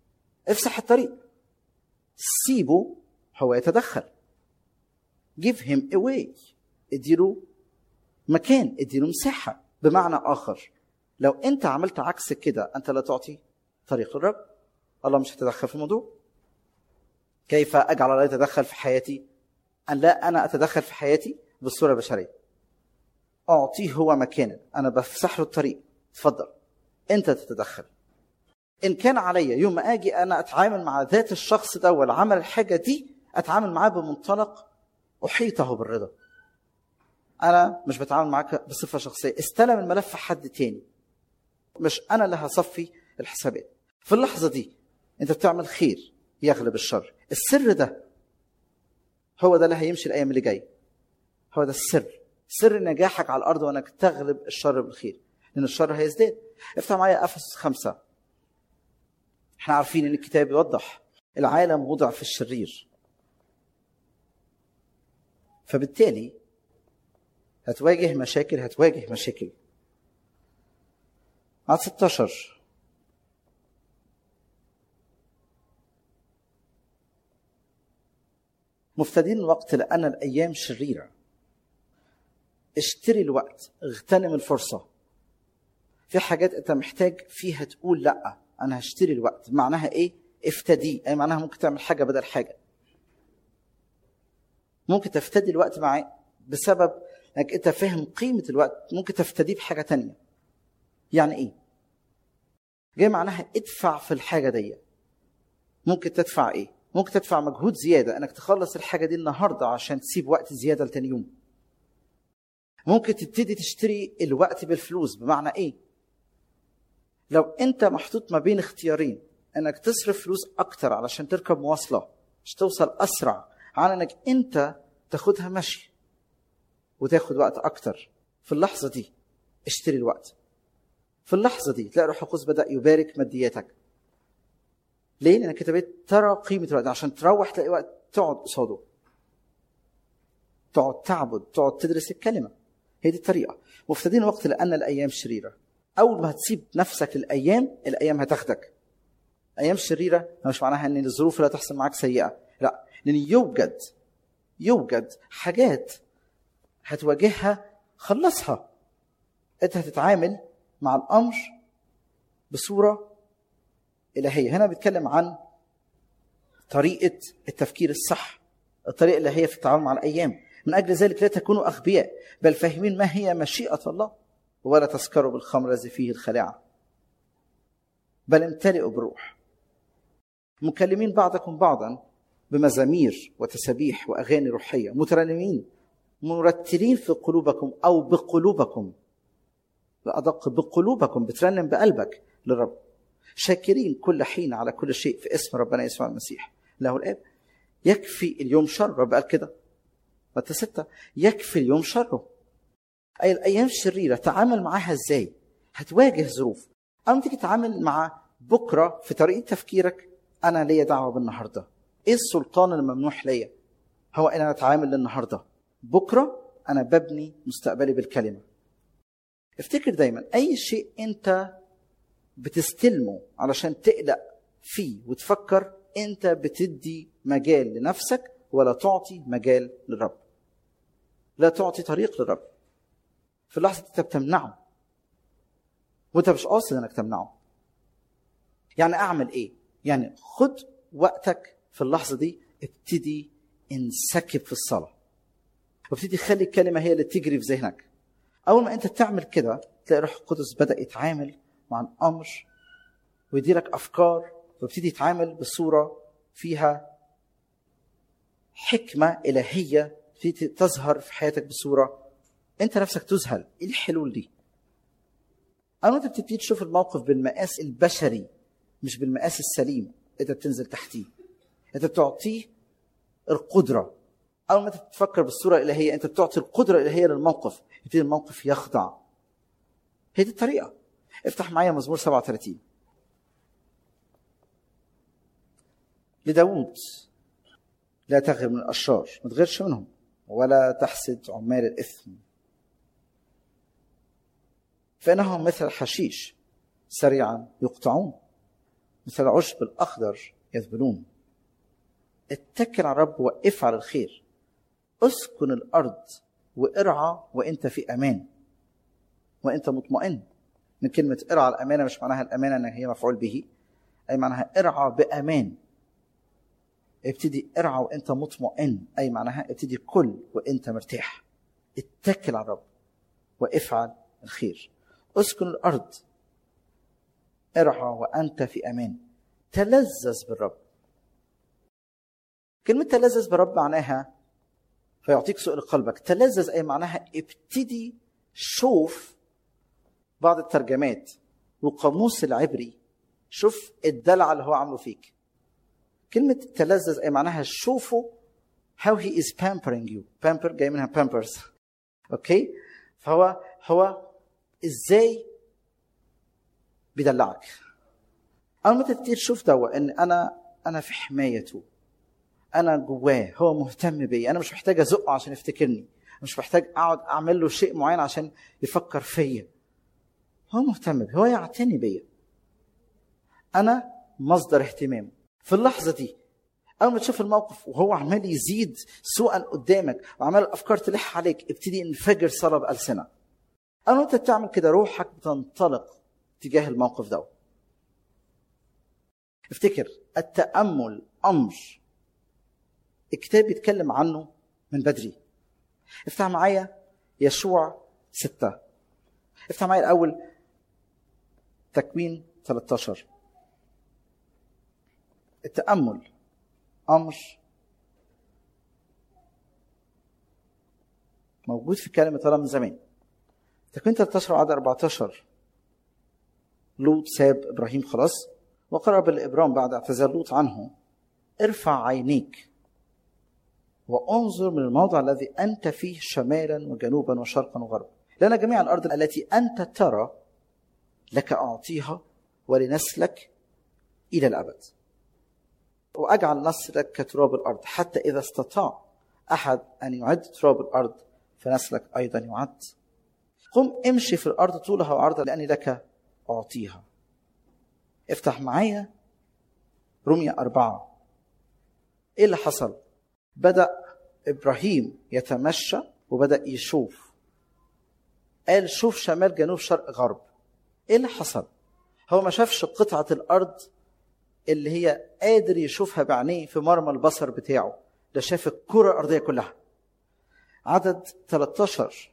افسح الطريق سيبه هو يتدخل give him away اديله مكان اديله مساحة بمعنى آخر لو أنت عملت عكس كده أنت لا تعطي طريق الرب الله مش هيتدخل في الموضوع كيف أجعل الله يتدخل في حياتي أن لا أنا أتدخل في حياتي بالصورة البشرية أعطيه هو مكانا أنا بفسح له الطريق تفضل أنت تتدخل إن كان عليا يوم ما أجي أنا أتعامل مع ذات الشخص ده ولا عمل الحاجة دي أتعامل معاه بمنطلق أحيطه بالرضا أنا مش بتعامل معاك بصفة شخصية استلم الملف حد تاني مش أنا اللي هصفي الحسابات في اللحظة دي أنت بتعمل خير يغلب الشر السر ده هو ده اللي هيمشي الأيام اللي جاية هو ده السر سر نجاحك على الأرض وأنك تغلب الشر بالخير لأن الشر هيزداد افتح معايا أفسس خمسة احنا عارفين ان الكتاب يوضح العالم وضع في الشرير فبالتالي هتواجه مشاكل هتواجه مشاكل عدد 16 مفتدين الوقت لأن الأيام شريرة اشتري الوقت اغتنم الفرصة في حاجات أنت محتاج فيها تقول لأ أنا هشتري الوقت معناها إيه؟ افتدي أي معناها ممكن تعمل حاجة بدل حاجة ممكن تفتدي الوقت معاه بسبب انك انت فاهم قيمة الوقت ممكن تفتديه بحاجة تانية يعني ايه جاي معناها ادفع في الحاجة دي ممكن تدفع ايه ممكن تدفع مجهود زيادة انك تخلص الحاجة دي النهاردة عشان تسيب وقت زيادة لتاني يوم ممكن تبتدي تشتري الوقت بالفلوس بمعنى ايه لو انت محطوط ما بين اختيارين انك تصرف فلوس اكتر علشان تركب مواصلة مش توصل اسرع عن انك انت تاخدها مشي وتاخد وقت اكتر في اللحظه دي اشتري الوقت في اللحظه دي تلاقي روح القدس بدا يبارك مادياتك ليه لانك انت بقيت ترى قيمه الوقت عشان تروح تلاقي وقت تقعد قصاده تقعد تعبد تقعد تدرس الكلمه هي دي الطريقه مفتدين وقت لان الايام شريره اول ما هتسيب نفسك للايام الايام هتاخدك ايام شريره مش معناها ان الظروف لا تحصل معاك سيئه لا لان يوجد يوجد حاجات هتواجهها خلصها انت هتتعامل مع الامر بصوره الهيه هنا بيتكلم عن طريقه التفكير الصح الطريقه اللي هي في التعامل مع الايام من اجل ذلك لا تكونوا اغبياء بل فاهمين ما هي مشيئه الله ولا تسكروا بالخمر الذي فيه الخلاعه بل امتلئوا بالروح مكلمين بعضكم بعضا بمزامير وتسابيح واغاني روحيه مترنمين مرتلين في قلوبكم او بقلوبكم بأدق بقلوبكم بترنم بقلبك للرب شاكرين كل حين على كل شيء في اسم ربنا يسوع المسيح له الاب يكفي اليوم شر رب قال كده متى ستة يكفي اليوم شره أي الأيام الشريرة تعامل معاها إزاي هتواجه ظروف أو تيجي تتعامل مع بكرة في طريقة تفكيرك أنا ليا دعوة بالنهاردة إيه السلطان الممنوح ليا هو أن أنا أتعامل للنهاردة بكرة أنا ببني مستقبلي بالكلمة افتكر دايما أي شيء أنت بتستلمه علشان تقلق فيه وتفكر أنت بتدي مجال لنفسك ولا تعطي مجال للرب لا تعطي طريق للرب في اللحظة دي انت بتمنعه وانت مش قاصد انك تمنعه يعني اعمل ايه يعني خد وقتك في اللحظة دي ابتدي انسكب في الصلاة وابتدي خلي الكلمة هي اللي تجري في ذهنك أول ما أنت تعمل كده تلاقي الروح القدس بدأ يتعامل مع الأمر ويديلك أفكار ويبتدي يتعامل بصورة فيها حكمة إلهية في تظهر في حياتك بصورة أنت نفسك تذهل إيه الحلول دي؟ أول ما أنت بتبتدي تشوف الموقف بالمقاس البشري مش بالمقاس السليم أنت بتنزل تحتيه أنت بتعطيه القدرة أول ما أنت بتفكر بالصورة الإلهية أنت بتعطي القدرة الإلهية للموقف يبتدي الموقف يخضع هي دي الطريقة افتح معايا مزمور 37 لداود لا تغير من الأشرار ما تغيرش منهم ولا تحسد عمال الإثم فإنهم مثل الحشيش سريعا يقطعون مثل العشب الأخضر يذبلون اتكل على الرب وافعل الخير اسكن الارض وارعى وانت في امان وانت مطمئن من كلمه ارعى الامانه مش معناها الامانه ان هي مفعول به اي معناها ارعى بامان ابتدي ارعى وانت مطمئن اي معناها ابتدي كل وانت مرتاح اتكل على الرب وافعل الخير اسكن الارض ارعى وانت في امان تلذذ بالرب كلمة تلذذ بالرب معناها فيعطيك سؤل قلبك تلذذ أي معناها ابتدي شوف بعض الترجمات والقاموس العبري شوف الدلع اللي هو عامله فيك كلمة تلذذ أي معناها شوفه how he is pampering you pamper جاي منها pampers اوكي فهو هو ازاي بيدلعك اول ما تبتدي تشوف دوا ان انا انا في حمايته انا جواه هو مهتم بيا انا مش محتاج ازقه عشان يفتكرني مش محتاج اقعد اعمل له شيء معين عشان يفكر فيا هو مهتم بي هو يعتني بيا انا مصدر اهتمام في اللحظه دي اول ما تشوف الموقف وهو عمال يزيد سوءا قدامك وعمال الافكار تلح عليك ابتدي انفجر صلاه بالسنه اول ما انت بتعمل كده روحك بتنطلق تجاه الموقف ده افتكر التامل امر الكتاب بيتكلم عنه من بدري افتح معايا يشوع ستة افتح معايا الأول تكوين 13 التأمل أمر موجود في كلمة الله من زمان تكوين 13 عدد 14 لوط ساب إبراهيم خلاص وقرب الإبرام بعد اعتزال لوط عنه ارفع عينيك وانظر من الموضع الذي انت فيه شمالا وجنوبا وشرقا وغربا لان جميع الارض التي انت ترى لك اعطيها ولنسلك الى الابد واجعل نسلك كتراب الارض حتى اذا استطاع احد ان يعد تراب الارض فنسلك ايضا يعد قم امشي في الارض طولها وعرضها لاني لك اعطيها افتح معايا رمية أربعة إيه اللي حصل؟ بدأ إبراهيم يتمشى وبدأ يشوف قال شوف شمال جنوب شرق غرب إيه اللي حصل؟ هو ما شافش قطعة الأرض اللي هي قادر يشوفها بعينيه في مرمى البصر بتاعه ده شاف الكرة الأرضية كلها عدد 13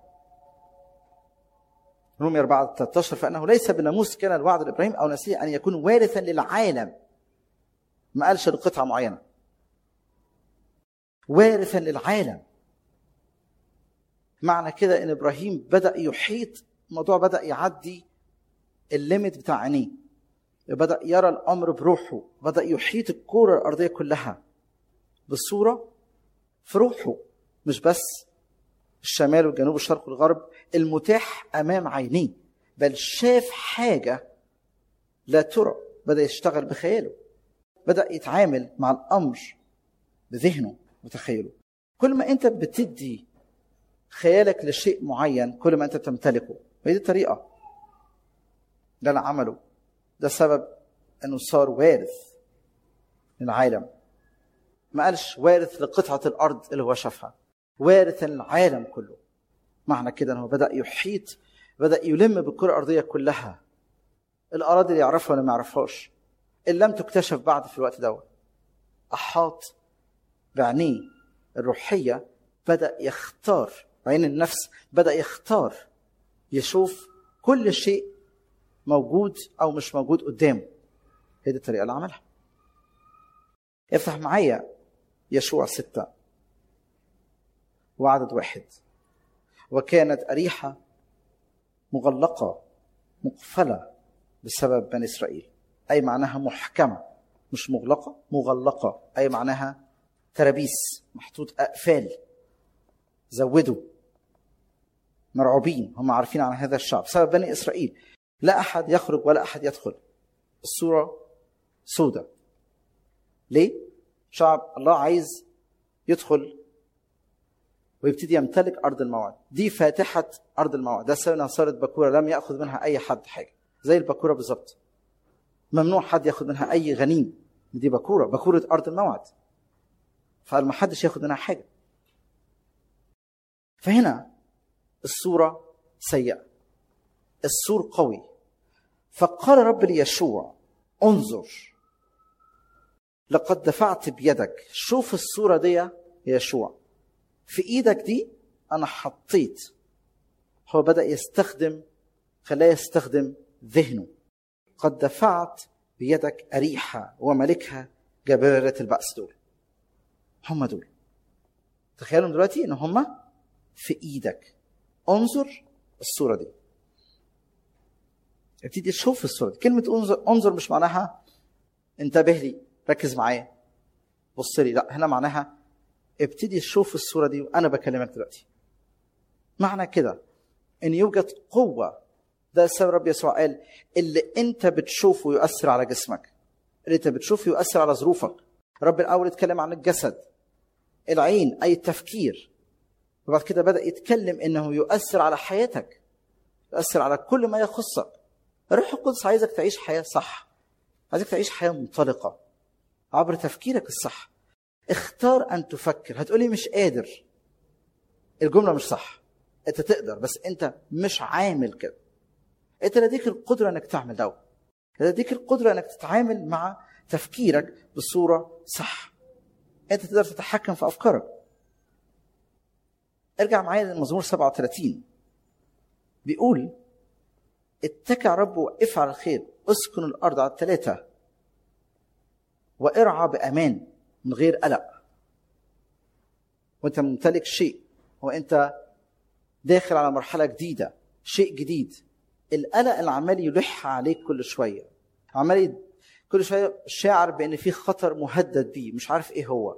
رومي 4 13 فانه ليس بناموس كان الوعد لابراهيم او نسيه ان يكون وارثا للعالم ما قالش لقطعه معينه وارثا للعالم معنى كده ان ابراهيم بدا يحيط الموضوع بدا يعدي الليميت بتاع عينيه بدا يرى الامر بروحه بدا يحيط الكره الارضيه كلها بالصوره في روحه مش بس الشمال والجنوب والشرق والغرب المتاح امام عينيه بل شاف حاجه لا ترى بدا يشتغل بخياله بدا يتعامل مع الامر بذهنه وتخيله كل ما انت بتدي خيالك لشيء معين كل ما انت بتمتلكه وهي دي الطريقه ده اللي عمله ده سبب انه صار وارث للعالم ما قالش وارث لقطعه الارض اللي هو شافها وارثا العالم كله معنى كده انه بدا يحيط بدا يلم بالكره الارضيه كلها الاراضي اللي يعرفها ولا ما يعرفهاش اللي لم تكتشف بعد في الوقت دوت احاط بعينيه الروحيه بدا يختار بعين النفس بدا يختار يشوف كل شيء موجود او مش موجود قدامه هي دي الطريقه اللي عملها افتح معايا يشوع ستة وعدد واحد وكانت أريحة مغلقة مقفلة بسبب بني إسرائيل أي معناها محكمة مش مغلقة مغلقة أي معناها ترابيس محطوط أقفال زودوا مرعوبين هم عارفين عن هذا الشعب بسبب بني إسرائيل لا أحد يخرج ولا أحد يدخل الصورة سودة ليه؟ شعب الله عايز يدخل ويبتدي يمتلك ارض الموعد دي فاتحه ارض الموعد ده سنه صارت بكوره لم ياخذ منها اي حد حاجه زي البكوره بالظبط ممنوع حد ياخذ منها اي غنيم دي بكوره بكوره ارض الموعد فما حدش ياخد منها حاجه فهنا الصوره سيئه السور قوي فقال رب ليشوع انظر لقد دفعت بيدك شوف الصوره دي يا يشوع في ايدك دي انا حطيت هو بدا يستخدم خلاه يستخدم ذهنه قد دفعت بيدك أريحة وملكها جبارة البأس دول هم دول تخيلوا دلوقتي ان هم في ايدك انظر الصورة دي ابتدي تشوف الصورة دي كلمة انظر انظر مش معناها انتبه لي ركز معايا بص لي لا هنا معناها ابتدي تشوف الصورة دي وانا بكلمك دلوقتي معنى كده ان يوجد قوة ده السبب رب يسوع قال اللي انت بتشوفه يؤثر على جسمك اللي انت بتشوفه يؤثر على ظروفك رب الاول اتكلم عن الجسد العين اي التفكير وبعد كده بدا يتكلم انه يؤثر على حياتك يؤثر على كل ما يخصك الروح القدس عايزك تعيش حياه صح عايزك تعيش حياه منطلقه عبر تفكيرك الصح اختار ان تفكر هتقولي مش قادر الجمله مش صح انت تقدر بس انت مش عامل كده انت لديك القدره انك تعمل ده لديك القدره انك تتعامل مع تفكيرك بصوره صح انت تقدر تتحكم في افكارك ارجع معايا للمزمور 37 بيقول اتكع رب وافعل الخير اسكن الارض على الثلاثه وارعى بامان من غير قلق وانت ممتلك شيء وانت داخل على مرحله جديده شيء جديد القلق اللي عمال يلح عليك كل شويه عمال كل شويه شاعر بان في خطر مهدد بيه مش عارف ايه هو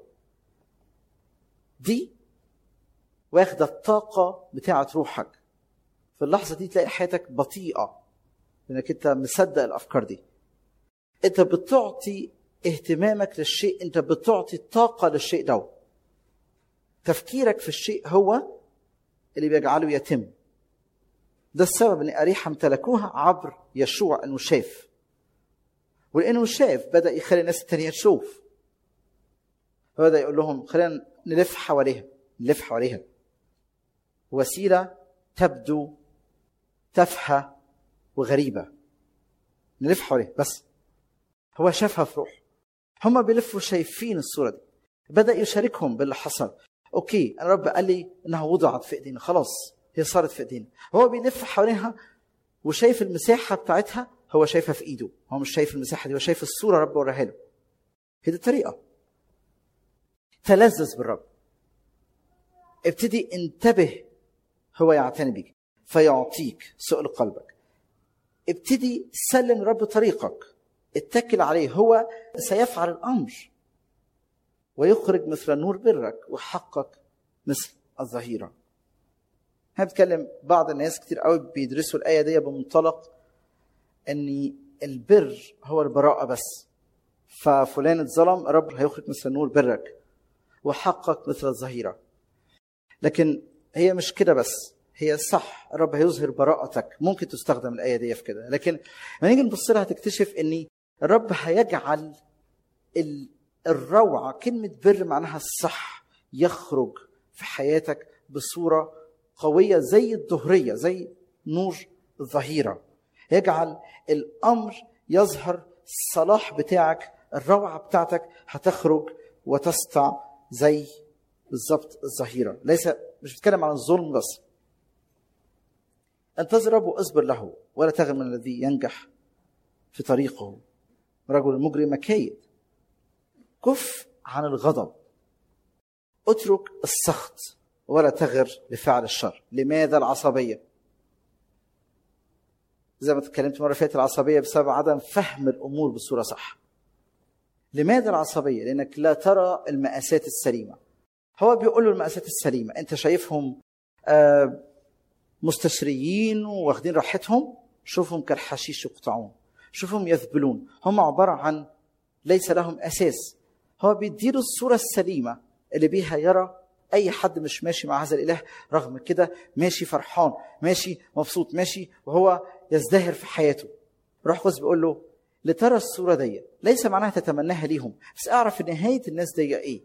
دي واخده الطاقه بتاعه روحك في اللحظه دي تلاقي حياتك بطيئه لانك انت مصدق الافكار دي انت بتعطي اهتمامك للشيء انت بتعطي طاقه للشيء ده تفكيرك في الشيء هو اللي بيجعله يتم ده السبب ان اريحه امتلكوها عبر يشوع انه شاف ولانه شاف بدا يخلي الناس التانية تشوف فبدا يقول لهم خلينا نلف حواليها نلف حواليها وسيله تبدو تافهه وغريبه نلف حواليها بس هو شافها في روح هم بيلفوا شايفين الصوره دي بدا يشاركهم باللي حصل اوكي انا رب قال لي انها وضعت في ايدينا خلاص هي صارت في ايدينا هو بيلف حواليها وشايف المساحه بتاعتها هو شايفها في ايده هو مش شايف المساحه دي هو شايف الصوره رب وراها له هي دي الطريقه تلذذ بالرب ابتدي انتبه هو يعتني بيك فيعطيك سؤل قلبك ابتدي سلم رب طريقك اتكل عليه هو سيفعل الامر ويخرج مثل نور برك وحقك مثل الظهيره احنا بنتكلم بعض الناس كتير قوي بيدرسوا الايه دي بمنطلق ان البر هو البراءه بس ففلان اتظلم رب هيخرج مثل نور برك وحقك مثل الظهيره لكن هي مش كده بس هي صح الرب هيظهر براءتك ممكن تستخدم الايه دي في كده لكن لما نيجي نبص لها تكتشف ان الرب هيجعل الروعه كلمه بر معناها الصح يخرج في حياتك بصوره قويه زي الظهريه زي نور الظهيره يجعل الامر يظهر الصلاح بتاعك الروعه بتاعتك هتخرج وتسطع زي بالظبط الظهيره ليس مش بتكلم عن الظلم بس انتظر رب واصبر له ولا تغم من الذي ينجح في طريقه رجل المجرم مكايد كف عن الغضب اترك السخط ولا تغر لفعل الشر لماذا العصبية زي ما اتكلمت مرة فاتت العصبية بسبب عدم فهم الأمور بصورة صح لماذا العصبية؟ لأنك لا ترى المقاسات السليمة هو بيقول له المقاسات السليمة أنت شايفهم مستشريين واخدين راحتهم شوفهم كالحشيش يقطعون شوفهم يذبلون هم عبارة عن ليس لهم أساس هو بيديله الصورة السليمة اللي بيها يرى اي حد مش ماشي مع هذا الاله رغم كده ماشي فرحان ماشي مبسوط ماشي وهو يزدهر في حياته روح قدس بيقول له لترى الصورة دي ليس معناها تتمناها ليهم بس اعرف نهاية الناس دي ايه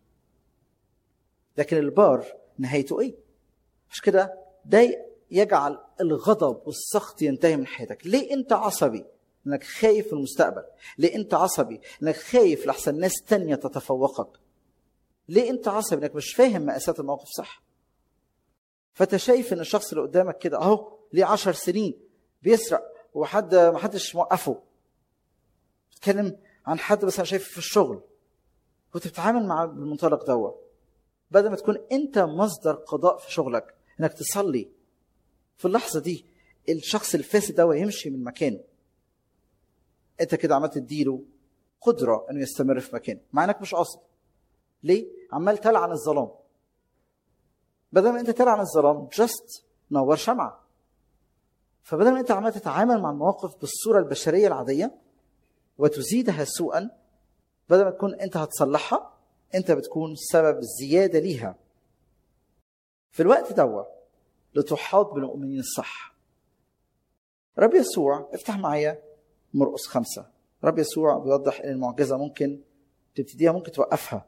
لكن البار نهايته ايه مش كده ده يجعل الغضب والسخط ينتهي من حياتك ليه انت عصبي انك خايف المستقبل ليه انت عصبي انك خايف لحسن ناس تانية تتفوقك ليه انت عصبي انك مش فاهم مقاسات الموقف صح فانت شايف ان الشخص اللي قدامك كده اهو ليه عشر سنين بيسرق وحد ما حدش موقفه بتتكلم عن حد مثلا شايفه في الشغل كنت بتتعامل معاه بالمنطلق دوت بدل ما تكون انت مصدر قضاء في شغلك انك تصلي في اللحظه دي الشخص الفاسد ده يمشي من مكانه انت كده عمال تديله قدره انه يستمر في مكانه مع انك مش قاصد ليه عمال تلعن الظلام بدل ما انت تلعن الظلام جاست نور شمعه فبدل ما انت عمال تتعامل مع المواقف بالصوره البشريه العاديه وتزيدها سوءا بدل ما تكون انت هتصلحها انت بتكون سبب زياده ليها في الوقت دوا لتحاط بالمؤمنين الصح رب يسوع افتح معايا مرقس خمسة رب يسوع بيوضح ان المعجزة ممكن تبتديها ممكن توقفها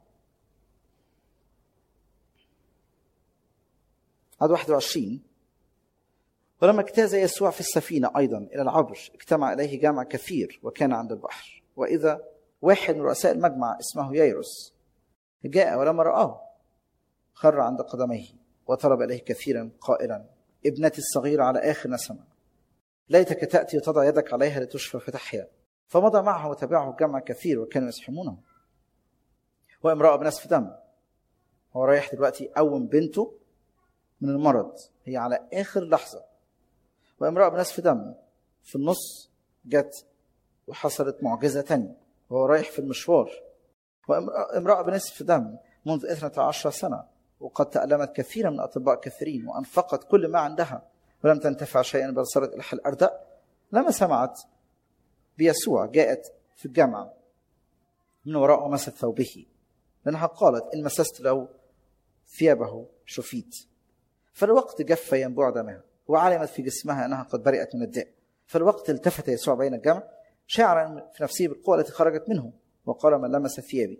عدد 21 ولما اجتاز يسوع في السفينة أيضا إلى العبر اجتمع إليه جمع كثير وكان عند البحر وإذا واحد من رؤساء المجمع اسمه ييروس جاء ولما رآه خر عند قدميه وطلب إليه كثيرا قائلا ابنتي الصغيرة على آخر نسمة ليتك تأتي وتضع يدك عليها لتشفى فتحيا فمضى معه وتبعه الجمع كثير وكانوا يزحمونه وامرأة بنسف دم هو رايح دلوقتي قوم بنته من المرض هي على آخر لحظة وامرأة بنسف دم في النص جت وحصلت معجزة تانية وهو رايح في المشوار وامرأة بنسف دم منذ 12 سنة وقد تألمت كثيرا من أطباء كثيرين وأنفقت كل ما عندها ولم تنتفع شيئا بل صارت إلى الأردأ لما سمعت بيسوع جاءت في الجامعة من وراء ومست ثوبه لأنها قالت إن مسست له ثيابه شفيت فالوقت جف ينبوع دمها وعلمت في جسمها أنها قد برئت من الداء فالوقت التفت يسوع بين الجمع شاعرا في نفسه بالقوة التي خرجت منه وقال من لمس ثيابي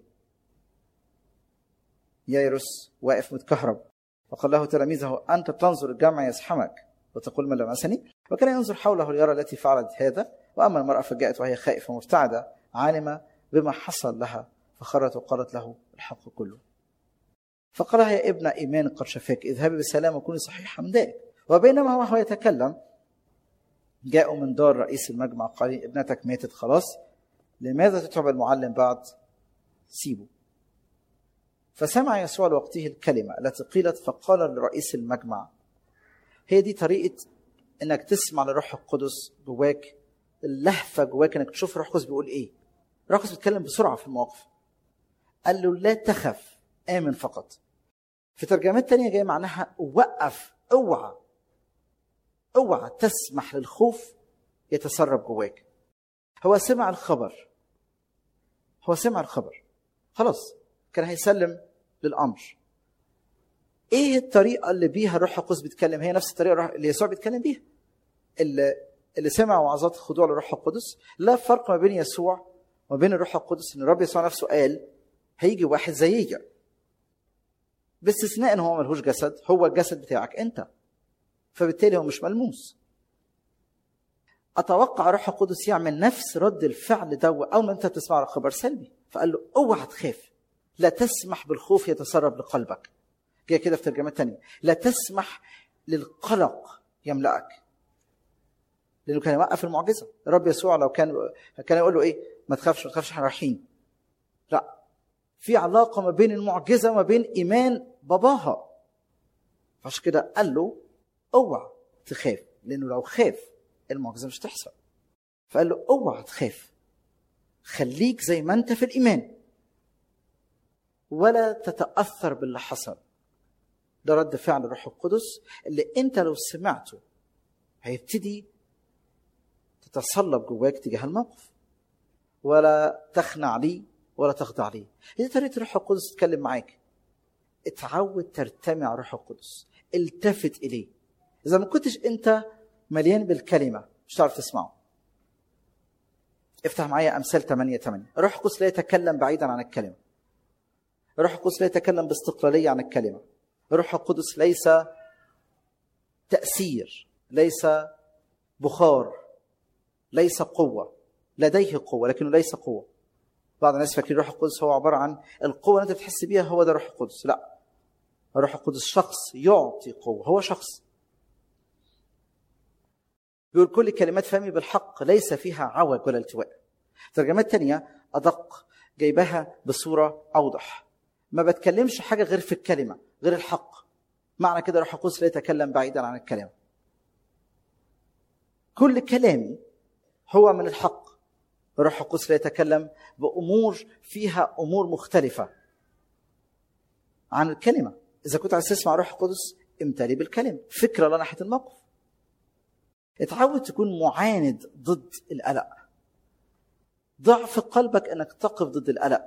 ييروس واقف متكهرب وقال له تلاميذه أنت تنظر الجمع يزحمك وتقول من لمسني وكان ينظر حوله ليرى التي فعلت هذا وأما المرأة فجاءت وهي خائفة مرتعدة عالمة بما حصل لها فخرت وقالت له الحق كله فقال لها يا ابن إيمان قد شفاك اذهبي بسلام وكوني صحيحة من ذلك وبينما هو يتكلم جاءوا من دار رئيس المجمع قال ابنتك ماتت خلاص لماذا تتعب المعلم بعد سيبه فسمع يسوع لوقته الكلمة التي قيلت فقال لرئيس المجمع هي دي طريقة انك تسمع للروح القدس جواك اللهفة جواك انك تشوف الروح القدس بيقول ايه الروح القدس بيتكلم بسرعة في المواقف قال له لا تخف آمن فقط في ترجمات تانية جاية معناها وقف اوعى اوعى تسمح للخوف يتسرب جواك هو سمع الخبر هو سمع الخبر خلاص كان هيسلم للامر ايه الطريقه اللي بيها الروح القدس بيتكلم هي نفس الطريقه اللي يسوع بيتكلم بيها اللي اللي سمع وعظات الخضوع للروح القدس لا فرق ما بين يسوع وما بين الروح القدس ان الرب يسوع نفسه قال هيجي واحد زيي باستثناء ان هو ملهوش جسد هو الجسد بتاعك انت فبالتالي هو مش ملموس اتوقع الروح القدس يعمل نفس رد الفعل ده اول ما انت تسمع خبر سلبي فقال له اوعى تخاف لا تسمح بالخوف يتسرب لقلبك جاي كده في ترجمات تانية لا تسمح للقلق يملأك لانه كان يوقف المعجزه الرب يسوع لو كان كان يقول له ايه ما تخافش ما تخافش احنا رايحين لا في علاقه ما بين المعجزه وما بين ايمان باباها عشان كده قال له اوعى تخاف لانه لو خاف المعجزه مش تحصل فقال له اوعى تخاف خليك زي ما انت في الايمان ولا تتاثر باللي حصل ده رد فعل الروح القدس اللي انت لو سمعته هيبتدي تتصلب جواك تجاه الموقف ولا تخنع ليه ولا تخضع ليه دي طريقه الروح القدس تتكلم معاك اتعود ترتمي على الروح القدس التفت اليه اذا ما كنتش انت مليان بالكلمه مش هتعرف تسمعه افتح معايا امثال 8 8 الروح القدس لا يتكلم بعيدا عن الكلمه الروح القدس لا يتكلم باستقلاليه عن الكلمه الروح القدس ليس تاثير ليس بخار ليس قوه لديه قوه لكنه ليس قوه بعض الناس فاكرين الروح القدس هو عباره عن القوه اللي انت بتحس بيها هو ده الروح القدس لا الروح القدس شخص يعطي قوه هو شخص بيقول كل كلمات فمي بالحق ليس فيها عوج ولا التواء ترجمات تانية أدق جايبها بصورة أوضح ما بتكلمش حاجة غير في الكلمة غير الحق معنى كده روح القدس لا يتكلم بعيدا عن الكلام كل كلامي هو من الحق الروح القدس لا يتكلم بأمور فيها أمور مختلفة عن الكلمة إذا كنت عايز تسمع روح القدس امتلي بالكلمة فكرة لا ناحية الموقف اتعود تكون معاند ضد القلق ضعف قلبك انك تقف ضد القلق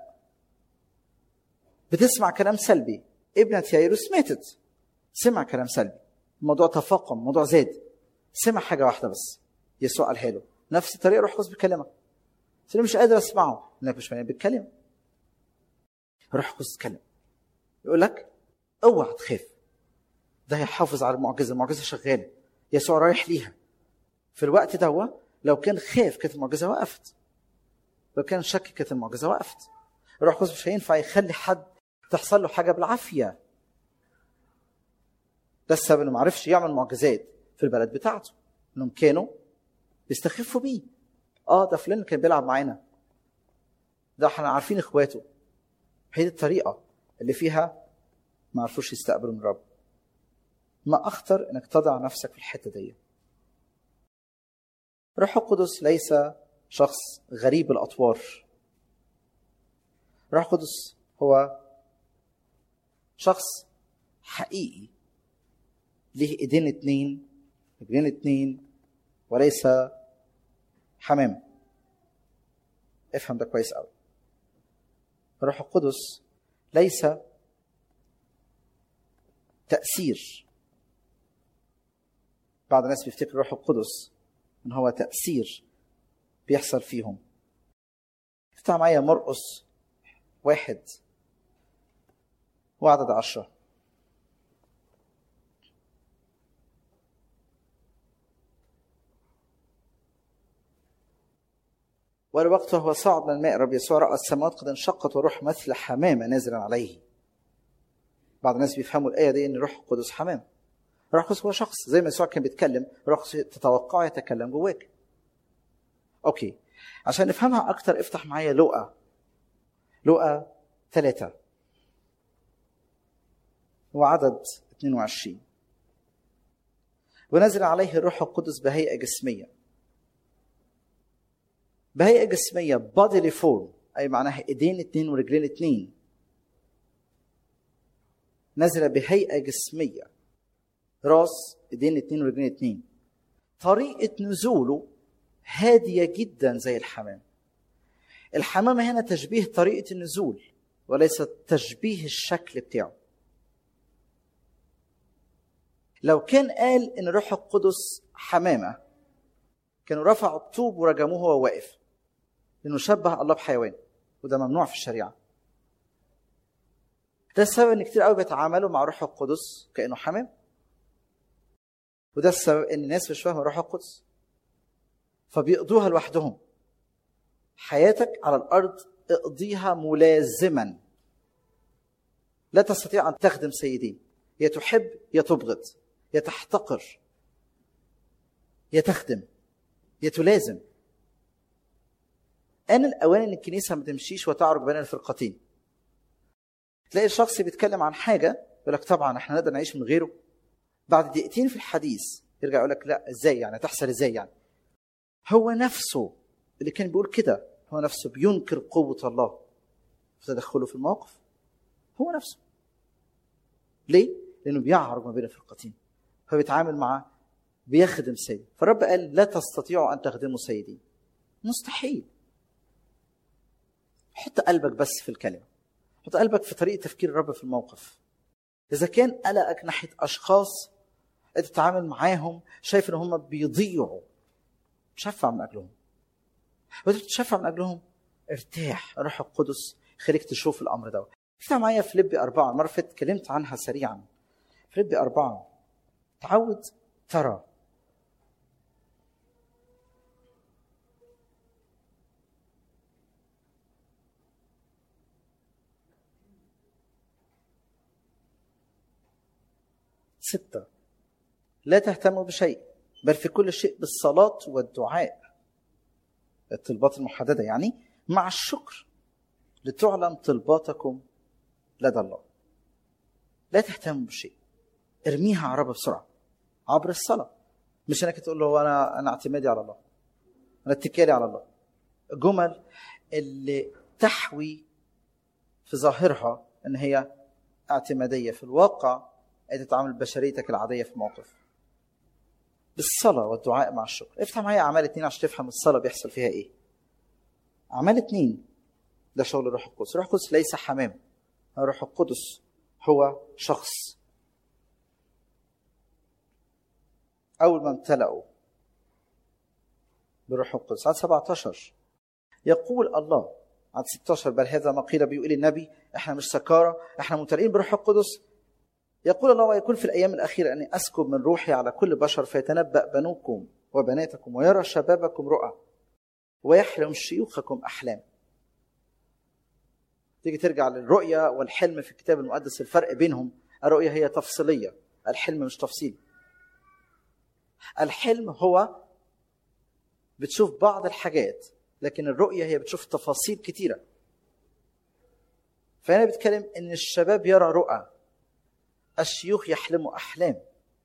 بتسمع كلام سلبي ابنة يايروس ماتت سمع كلام سلبي الموضوع تفاقم الموضوع زاد سمع حاجة واحدة بس يسوع قالها له نفس الطريقة روح القدس بيكلمك بس انا مش قادر اسمعه لانك مش فاهم بيتكلم روح القدس يتكلم يقول لك اوعى تخاف ده هيحافظ على المعجزه المعجزه شغاله يسوع رايح ليها في الوقت دوا لو كان خاف كانت المعجزه وقفت لو كان شك كانت المعجزه وقفت الروح القدس مش هينفع يخلي حد تحصل له حاجه بالعافيه ده السبب انه ما عرفش يعمل معجزات في البلد بتاعته انهم كانوا بيستخفوا بيه اه ده فلان كان بيلعب معانا ده احنا عارفين اخواته هي دي الطريقه اللي فيها ما عرفوش يستقبلوا من الرب ما اخطر انك تضع نفسك في الحته دي روح القدس ليس شخص غريب الاطوار روح القدس هو شخص حقيقي ليه ايدين اتنين رجلين اتنين وليس حمام افهم ده كويس قوي الروح القدس ليس تأثير بعض الناس بيفتكر الروح القدس ان هو تأثير بيحصل فيهم افتح معايا مرقس واحد وعدد عشرة والوقت وهو صعد من الماء رب يسوع رأى السماوات قد انشقت وروح مثل حمامة نازلا عليه بعض الناس بيفهموا الآية دي إن روح القدس حمام روح القدس هو شخص زي ما يسوع كان بيتكلم روح القدس تتوقعه يتكلم جواك أوكي عشان نفهمها أكتر افتح معايا لقا لقا ثلاثة وعدد 22 ونزل عليه الروح القدس بهيئة جسمية بهيئة جسمية bodily form أي معناها إيدين اتنين ورجلين اتنين نزل بهيئة جسمية راس إيدين اتنين ورجلين اتنين طريقة نزوله هادية جدا زي الحمام الحمامة هنا تشبيه طريقة النزول وليس تشبيه الشكل بتاعه لو كان قال ان روح القدس حمامه كانوا رفعوا الطوب ورجموه وهو واقف لانه شبه الله بحيوان وده ممنوع في الشريعه ده السبب ان كتير قوي بيتعاملوا مع روح القدس كانه حمام وده السبب ان الناس مش فاهمه روح القدس فبيقضوها لوحدهم حياتك على الارض اقضيها ملازما لا تستطيع ان تخدم سيدين يا تحب يا تبغض يا تحتقر يا تخدم يا تلازم آن الأوان إن الكنيسة ما تمشيش وتعرج بين الفرقتين تلاقي الشخص بيتكلم عن حاجة يقول لك طبعا احنا نقدر نعيش من غيره بعد دقيقتين في الحديث يرجع يقول لك لا ازاي يعني تحصل ازاي يعني هو نفسه اللي كان بيقول كده هو نفسه بينكر قوة الله في تدخله في الموقف هو نفسه ليه؟ لأنه بيعرج ما بين الفرقتين فبيتعامل مع بيخدم سيد فالرب قال لا تستطيعوا أن تخدموا سيدين مستحيل حط قلبك بس في الكلمة حط قلبك في طريقة تفكير الرب في الموقف إذا كان قلقك ناحية أشخاص أنت تتعامل معاهم شايف إن هم بيضيعوا شفع من أجلهم وانت بتشفع من اجلهم ارتاح الروح القدس خليك تشوف الامر ده افتح معايا فيليبي أربعة المرة اللي فاتت اتكلمت عنها سريعا فيليبي أربعة تعود ترى ستة لا تهتموا بشيء بل في كل شيء بالصلاة والدعاء الطلبات المحددة يعني مع الشكر لتعلم طلباتكم لدى الله لا تهتموا بشيء ارميها على رب بسرعة عبر الصلاة مش انك تقول له انا انا اعتمادي على الله انا اتكالي على الله الجمل اللي تحوي في ظاهرها ان هي اعتمادية في الواقع انت تتعامل بشريتك العادية في موقف بالصلاة والدعاء مع الشكر افتح معايا أعمال اتنين عشان تفهم الصلاة بيحصل فيها إيه أعمال اتنين ده شغل الروح القدس الروح القدس ليس حمام الروح القدس هو شخص أول ما امتلأوا بالروح القدس عدد 17 يقول الله عدد 16 بل هذا ما قيل بيقول النبي احنا مش سكارى احنا ممتلئين بالروح القدس يقول الله ويكون في الأيام الأخيرة أني أسكب من روحي على كل بشر فيتنبأ بنوكم وبناتكم ويرى شبابكم رؤى ويحلم شيوخكم أحلام تيجي ترجع للرؤية والحلم في الكتاب المقدس الفرق بينهم الرؤية هي تفصيلية الحلم مش تفصيلي الحلم هو بتشوف بعض الحاجات لكن الرؤية هي بتشوف تفاصيل كتيرة فهنا بيتكلم ان الشباب يرى رؤى الشيوخ يحلموا احلام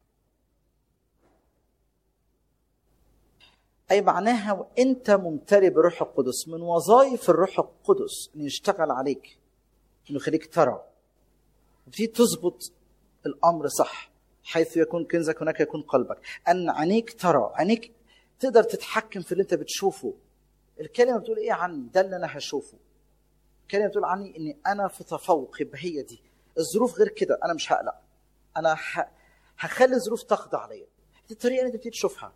اي معناها وانت ممتلئ بروح القدس من وظائف الروح القدس انه يشتغل عليك انه يخليك ترى وتبتدي تظبط الامر صح حيث يكون كنزك هناك يكون قلبك ان عينيك ترى عينيك تقدر تتحكم في اللي انت بتشوفه الكلمه بتقول ايه عني ده اللي انا هشوفه الكلمه بتقول عني اني انا في تفوق يبقى هي دي الظروف غير كده انا مش هقلق انا ه... هخلي الظروف تخضع عليا دي الطريقه اللي انت بتبتدي تشوفها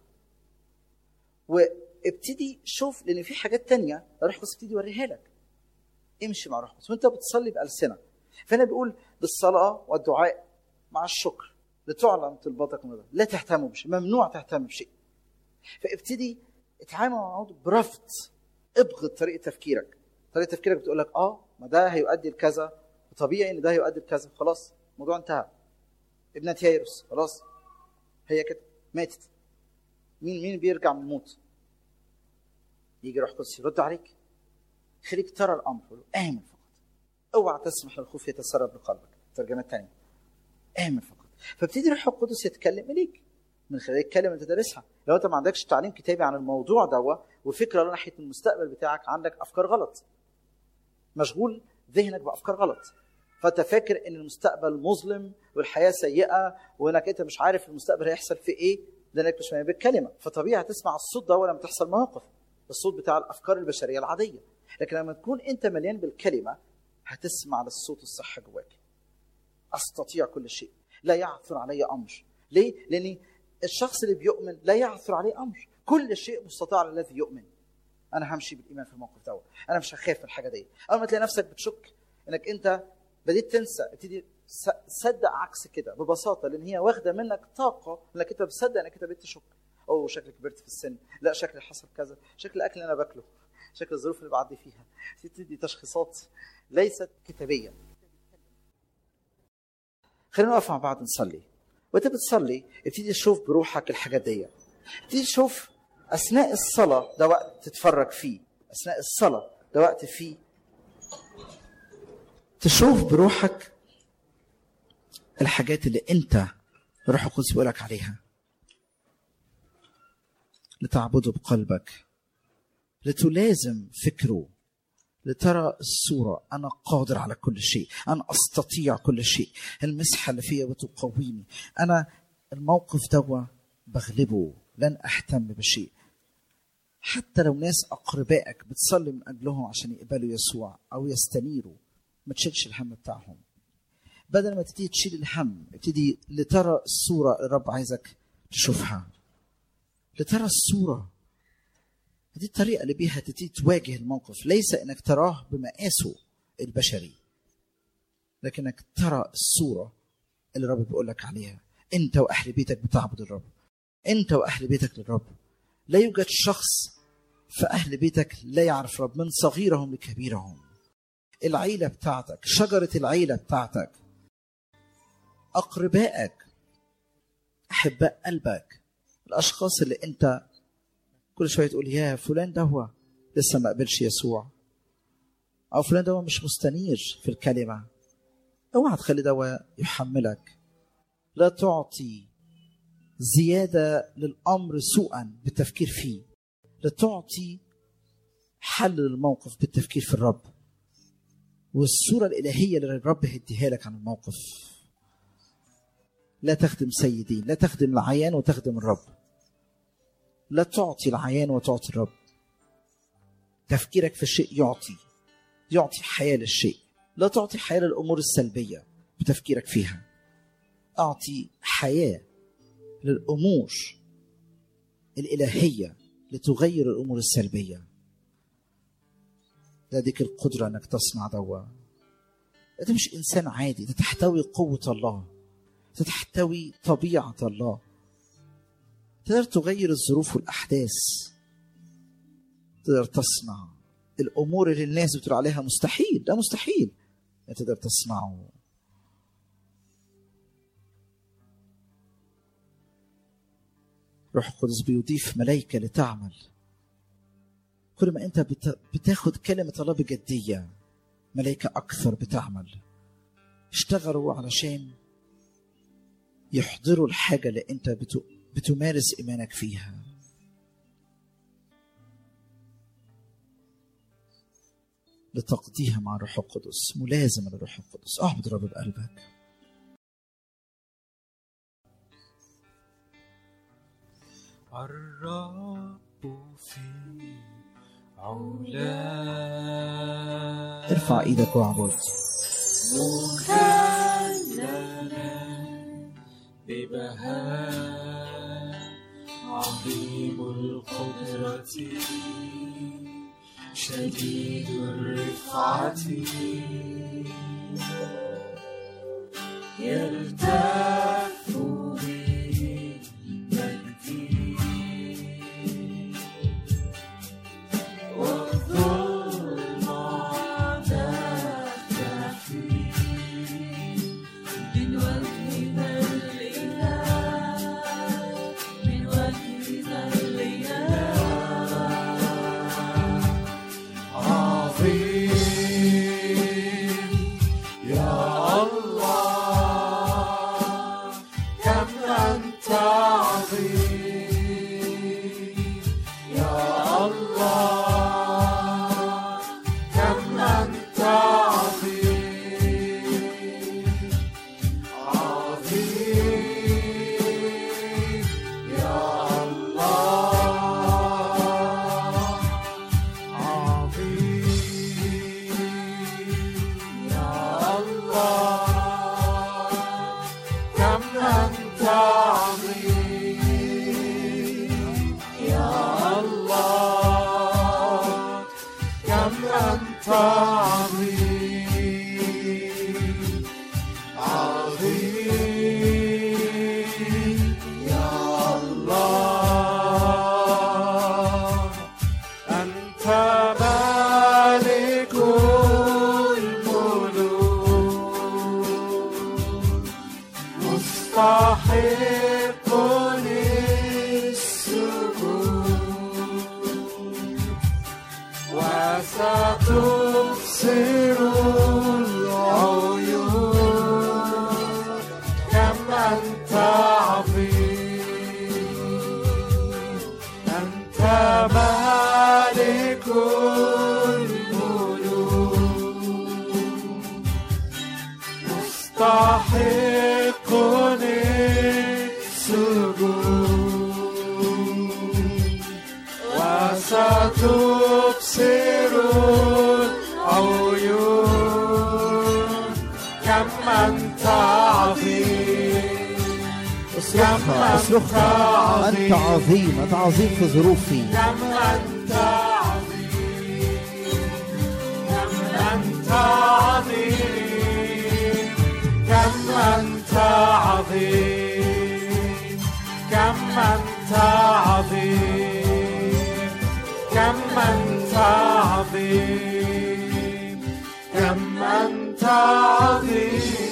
وابتدي شوف لان في حاجات تانية الروح القدس يبتدي يوريها لك امشي مع الروح القدس وانت بتصلي بالسنه فهنا بيقول بالصلاه والدعاء مع الشكر لتعلم طلباتك من الله لا تهتموا بشيء ممنوع تهتم بشيء فابتدي اتعامل مع الموضوع برفض ابغض طريقه تفكيرك طريقه تفكيرك بتقول لك اه ما ده هيؤدي لكذا طبيعي ان ده هيؤدي لكذا خلاص الموضوع انتهى ابنة يايروس خلاص هي كده ماتت مين مين بيرجع من الموت يجي روح قدس يرد عليك خليك ترى الامر قول له امن فقط اوعى تسمح للخوف يتسرب بقلبك الترجمه الثانيه امن فقط فابتدي روح القدس يتكلم اليك من خلال الكلمه اللي تدرسها لو انت ما عندكش تعليم كتابي عن الموضوع دوا وفكره ناحيه المستقبل بتاعك عندك افكار غلط مشغول ذهنك بافكار غلط فانت فاكر ان المستقبل مظلم والحياه سيئه وانك انت مش عارف المستقبل هيحصل فيه ايه لانك مش فاهم بالكلمه فطبيعي هتسمع الصوت ده لما تحصل مواقف الصوت بتاع الافكار البشريه العاديه لكن لما تكون انت مليان بالكلمه هتسمع للصوت الصح جواك استطيع كل شيء لا يعثر علي امر ليه لان الشخص اللي بيؤمن لا يعثر عليه امر كل شيء مستطاع للذي يؤمن انا همشي بالايمان في الموقف ده انا مش هخاف من الحاجه دي اول ما تلاقي نفسك بتشك انك انت بديت تنسى ابتدي صدق عكس كده ببساطه لان هي واخده منك طاقه انك انت بتصدق انك انت بديت تشك اوه شكلي كبرت في السن لا شكلي حصل كذا شكل الاكل اللي انا باكله شكل الظروف اللي بعدي فيها تدي تشخيصات ليست كتابيه خلينا نقف مع بعض نصلي وانت بتصلي ابتدي تشوف بروحك الحاجات دي ابتدي تشوف اثناء الصلاه ده وقت تتفرج فيه اثناء الصلاه ده وقت فيه تشوف بروحك الحاجات اللي انت روح القدس بيقولك عليها لتعبده بقلبك لتلازم فكره لترى الصورة أنا قادر على كل شيء أنا أستطيع كل شيء المسحة اللي فيا بتقويني أنا الموقف دوا بغلبه لن أهتم بشيء حتى لو ناس أقربائك بتصلي من أجلهم عشان يقبلوا يسوع أو يستنيروا ما تشيلش الهم بتاعهم بدل ما تبتدي تشيل الهم ابتدي لترى الصورة اللي الرب عايزك تشوفها لترى الصورة دي الطريقه اللي بيها تبتدي تواجه الموقف ليس انك تراه بمقاسه البشري لكنك ترى الصوره اللي الرب بيقول لك عليها انت واهل بيتك بتعبد الرب انت واهل بيتك للرب لا يوجد شخص في اهل بيتك لا يعرف رب من صغيرهم لكبيرهم العيله بتاعتك شجره العيله بتاعتك اقربائك احباء قلبك الاشخاص اللي انت كل شويه تقول يا فلان ده هو لسه ما قبلش يسوع او فلان ده هو مش مستنير في الكلمه اوعى تخلي ده يحملك لا تعطي زياده للامر سوءا بالتفكير فيه لا تعطي حل للموقف بالتفكير في الرب والصوره الالهيه اللي الرب هيديها لك عن الموقف لا تخدم سيدين لا تخدم العيان وتخدم الرب لا تعطي العيان وتعطي الرب تفكيرك في الشيء يعطي يعطي حياة للشيء لا تعطي حياة للأمور السلبية بتفكيرك فيها أعطي حياة للأمور الإلهية لتغير الأمور السلبية لديك القدرة أنك تصنع دوا أنت مش إنسان عادي أنت تحتوي قوة الله أنت تحتوي طبيعة الله تقدر تغير الظروف والأحداث تقدر تصنع الأمور اللي الناس بتقول عليها مستحيل ده مستحيل أنت تقدر تصنعه روح القدس بيضيف ملائكة لتعمل كل ما أنت بتاخد كلمة الله بجدية ملائكة أكثر بتعمل اشتغلوا علشان يحضروا الحاجة اللي أنت بتمارس إيمانك فيها لتقضيها مع الروح القدس ملازمة للروح القدس اعبد الرب بقلبك الرب في علا ارفع ايدك واعبد مكللا ببهاء عظيم القدرة شديد الرفعة يلتف بمجدي والظلمة تختفي من وجهنا الإله من وجهنا الإله عظيم يا الله كم أنت عظيم يا الله كم أنت عظيم عظيم يا الله عظيم يا الله كم أنت عظيم يا الله كم أنت عظيم عظيم يا الله أنت مالك الملوك مستحق للسجود وستبصر العيون كم أنت عظيم أنت مالك الملوك مستحق للسجود وستبصر العيون كم أنت عظيم كم اصرخها انت عظيم انت عظيم في ظروفي كم أنت عظيم كم أنت عظيم كم أنت عظيم كم أنت عظيم كم أنت عظيم كم أنت عظيم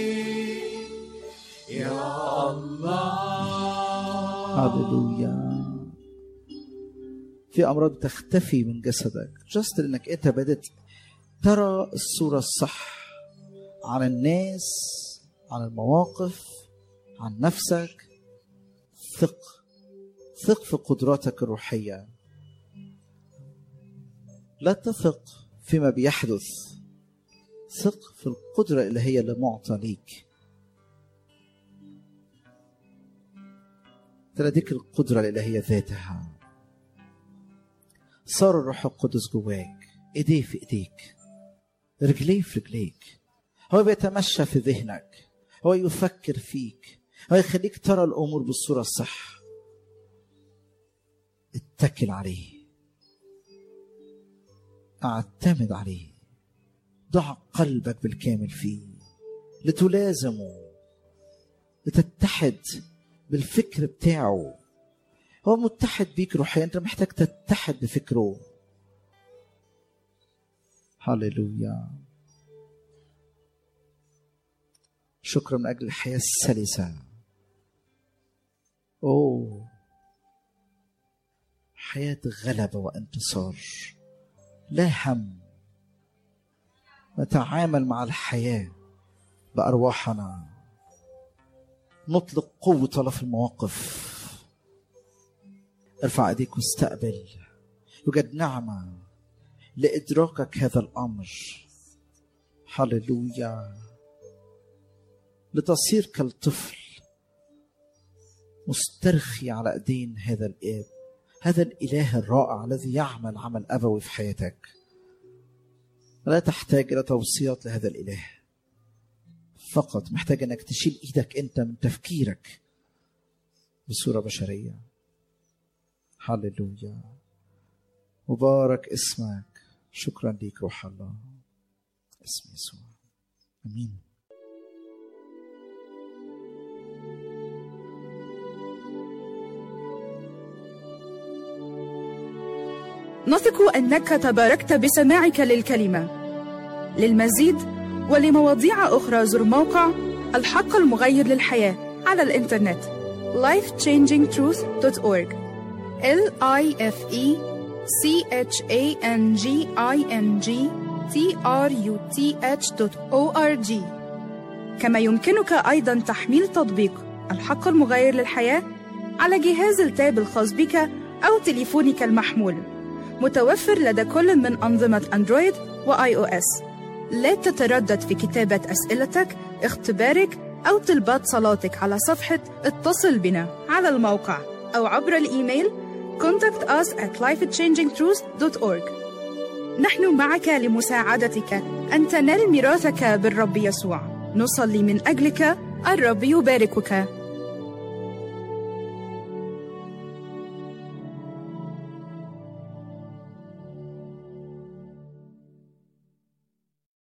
يا الله هللويا في امراض بتختفي من جسدك جاست لانك انت بدات ترى الصوره الصح عن الناس عن المواقف عن نفسك ثق ثق في قدراتك الروحيه لا تثق فيما بيحدث ثق في القدره الالهيه اللي معطى ليك تلديك القدرة الإلهية ذاتها صار الروح القدس جواك ايديه في ايديك رجليه في رجليك هو بيتمشى في ذهنك هو يفكر فيك هو يخليك ترى الأمور بالصورة الصح اتكل عليه اعتمد عليه ضع قلبك بالكامل فيه لتلازمه لتتحد بالفكر بتاعه هو متحد بيك روحيا انت محتاج تتحد بفكره هللويا شكرا من اجل الحياه السلسه اوه حياه غلبه وانتصار لا هم نتعامل مع الحياه بارواحنا نطلق قوة الله في المواقف ارفع ايديك واستقبل يوجد نعمة لإدراكك هذا الأمر هللويا لتصير كالطفل مسترخي على ايدين هذا الاب هذا الاله الرائع الذي يعمل عمل ابوي في حياتك لا تحتاج الى توصيات لهذا الاله فقط محتاج انك تشيل ايدك انت من تفكيرك بصوره بشريه هللويا مبارك اسمك شكرا ليك روح الله اسم يسوع امين نثق انك تباركت بسماعك للكلمه للمزيد ولمواضيع اخرى زر موقع الحق المغير للحياه على الانترنت lifechangingtruth.org l i f e c h a n g i n g t r u t h.org كما يمكنك ايضا تحميل تطبيق الحق المغير للحياه على جهاز التاب الخاص بك او تليفونك المحمول متوفر لدى كل من أنظمة أندرويد وآي أو إس. لا تتردد في كتابة أسئلتك، اختبارك أو طلبات صلاتك على صفحة اتصل بنا على الموقع أو عبر الإيميل contact us at lifechangingtruth.org نحن معك لمساعدتك أن تنال ميراثك بالرب يسوع نصلي من أجلك الرب يباركك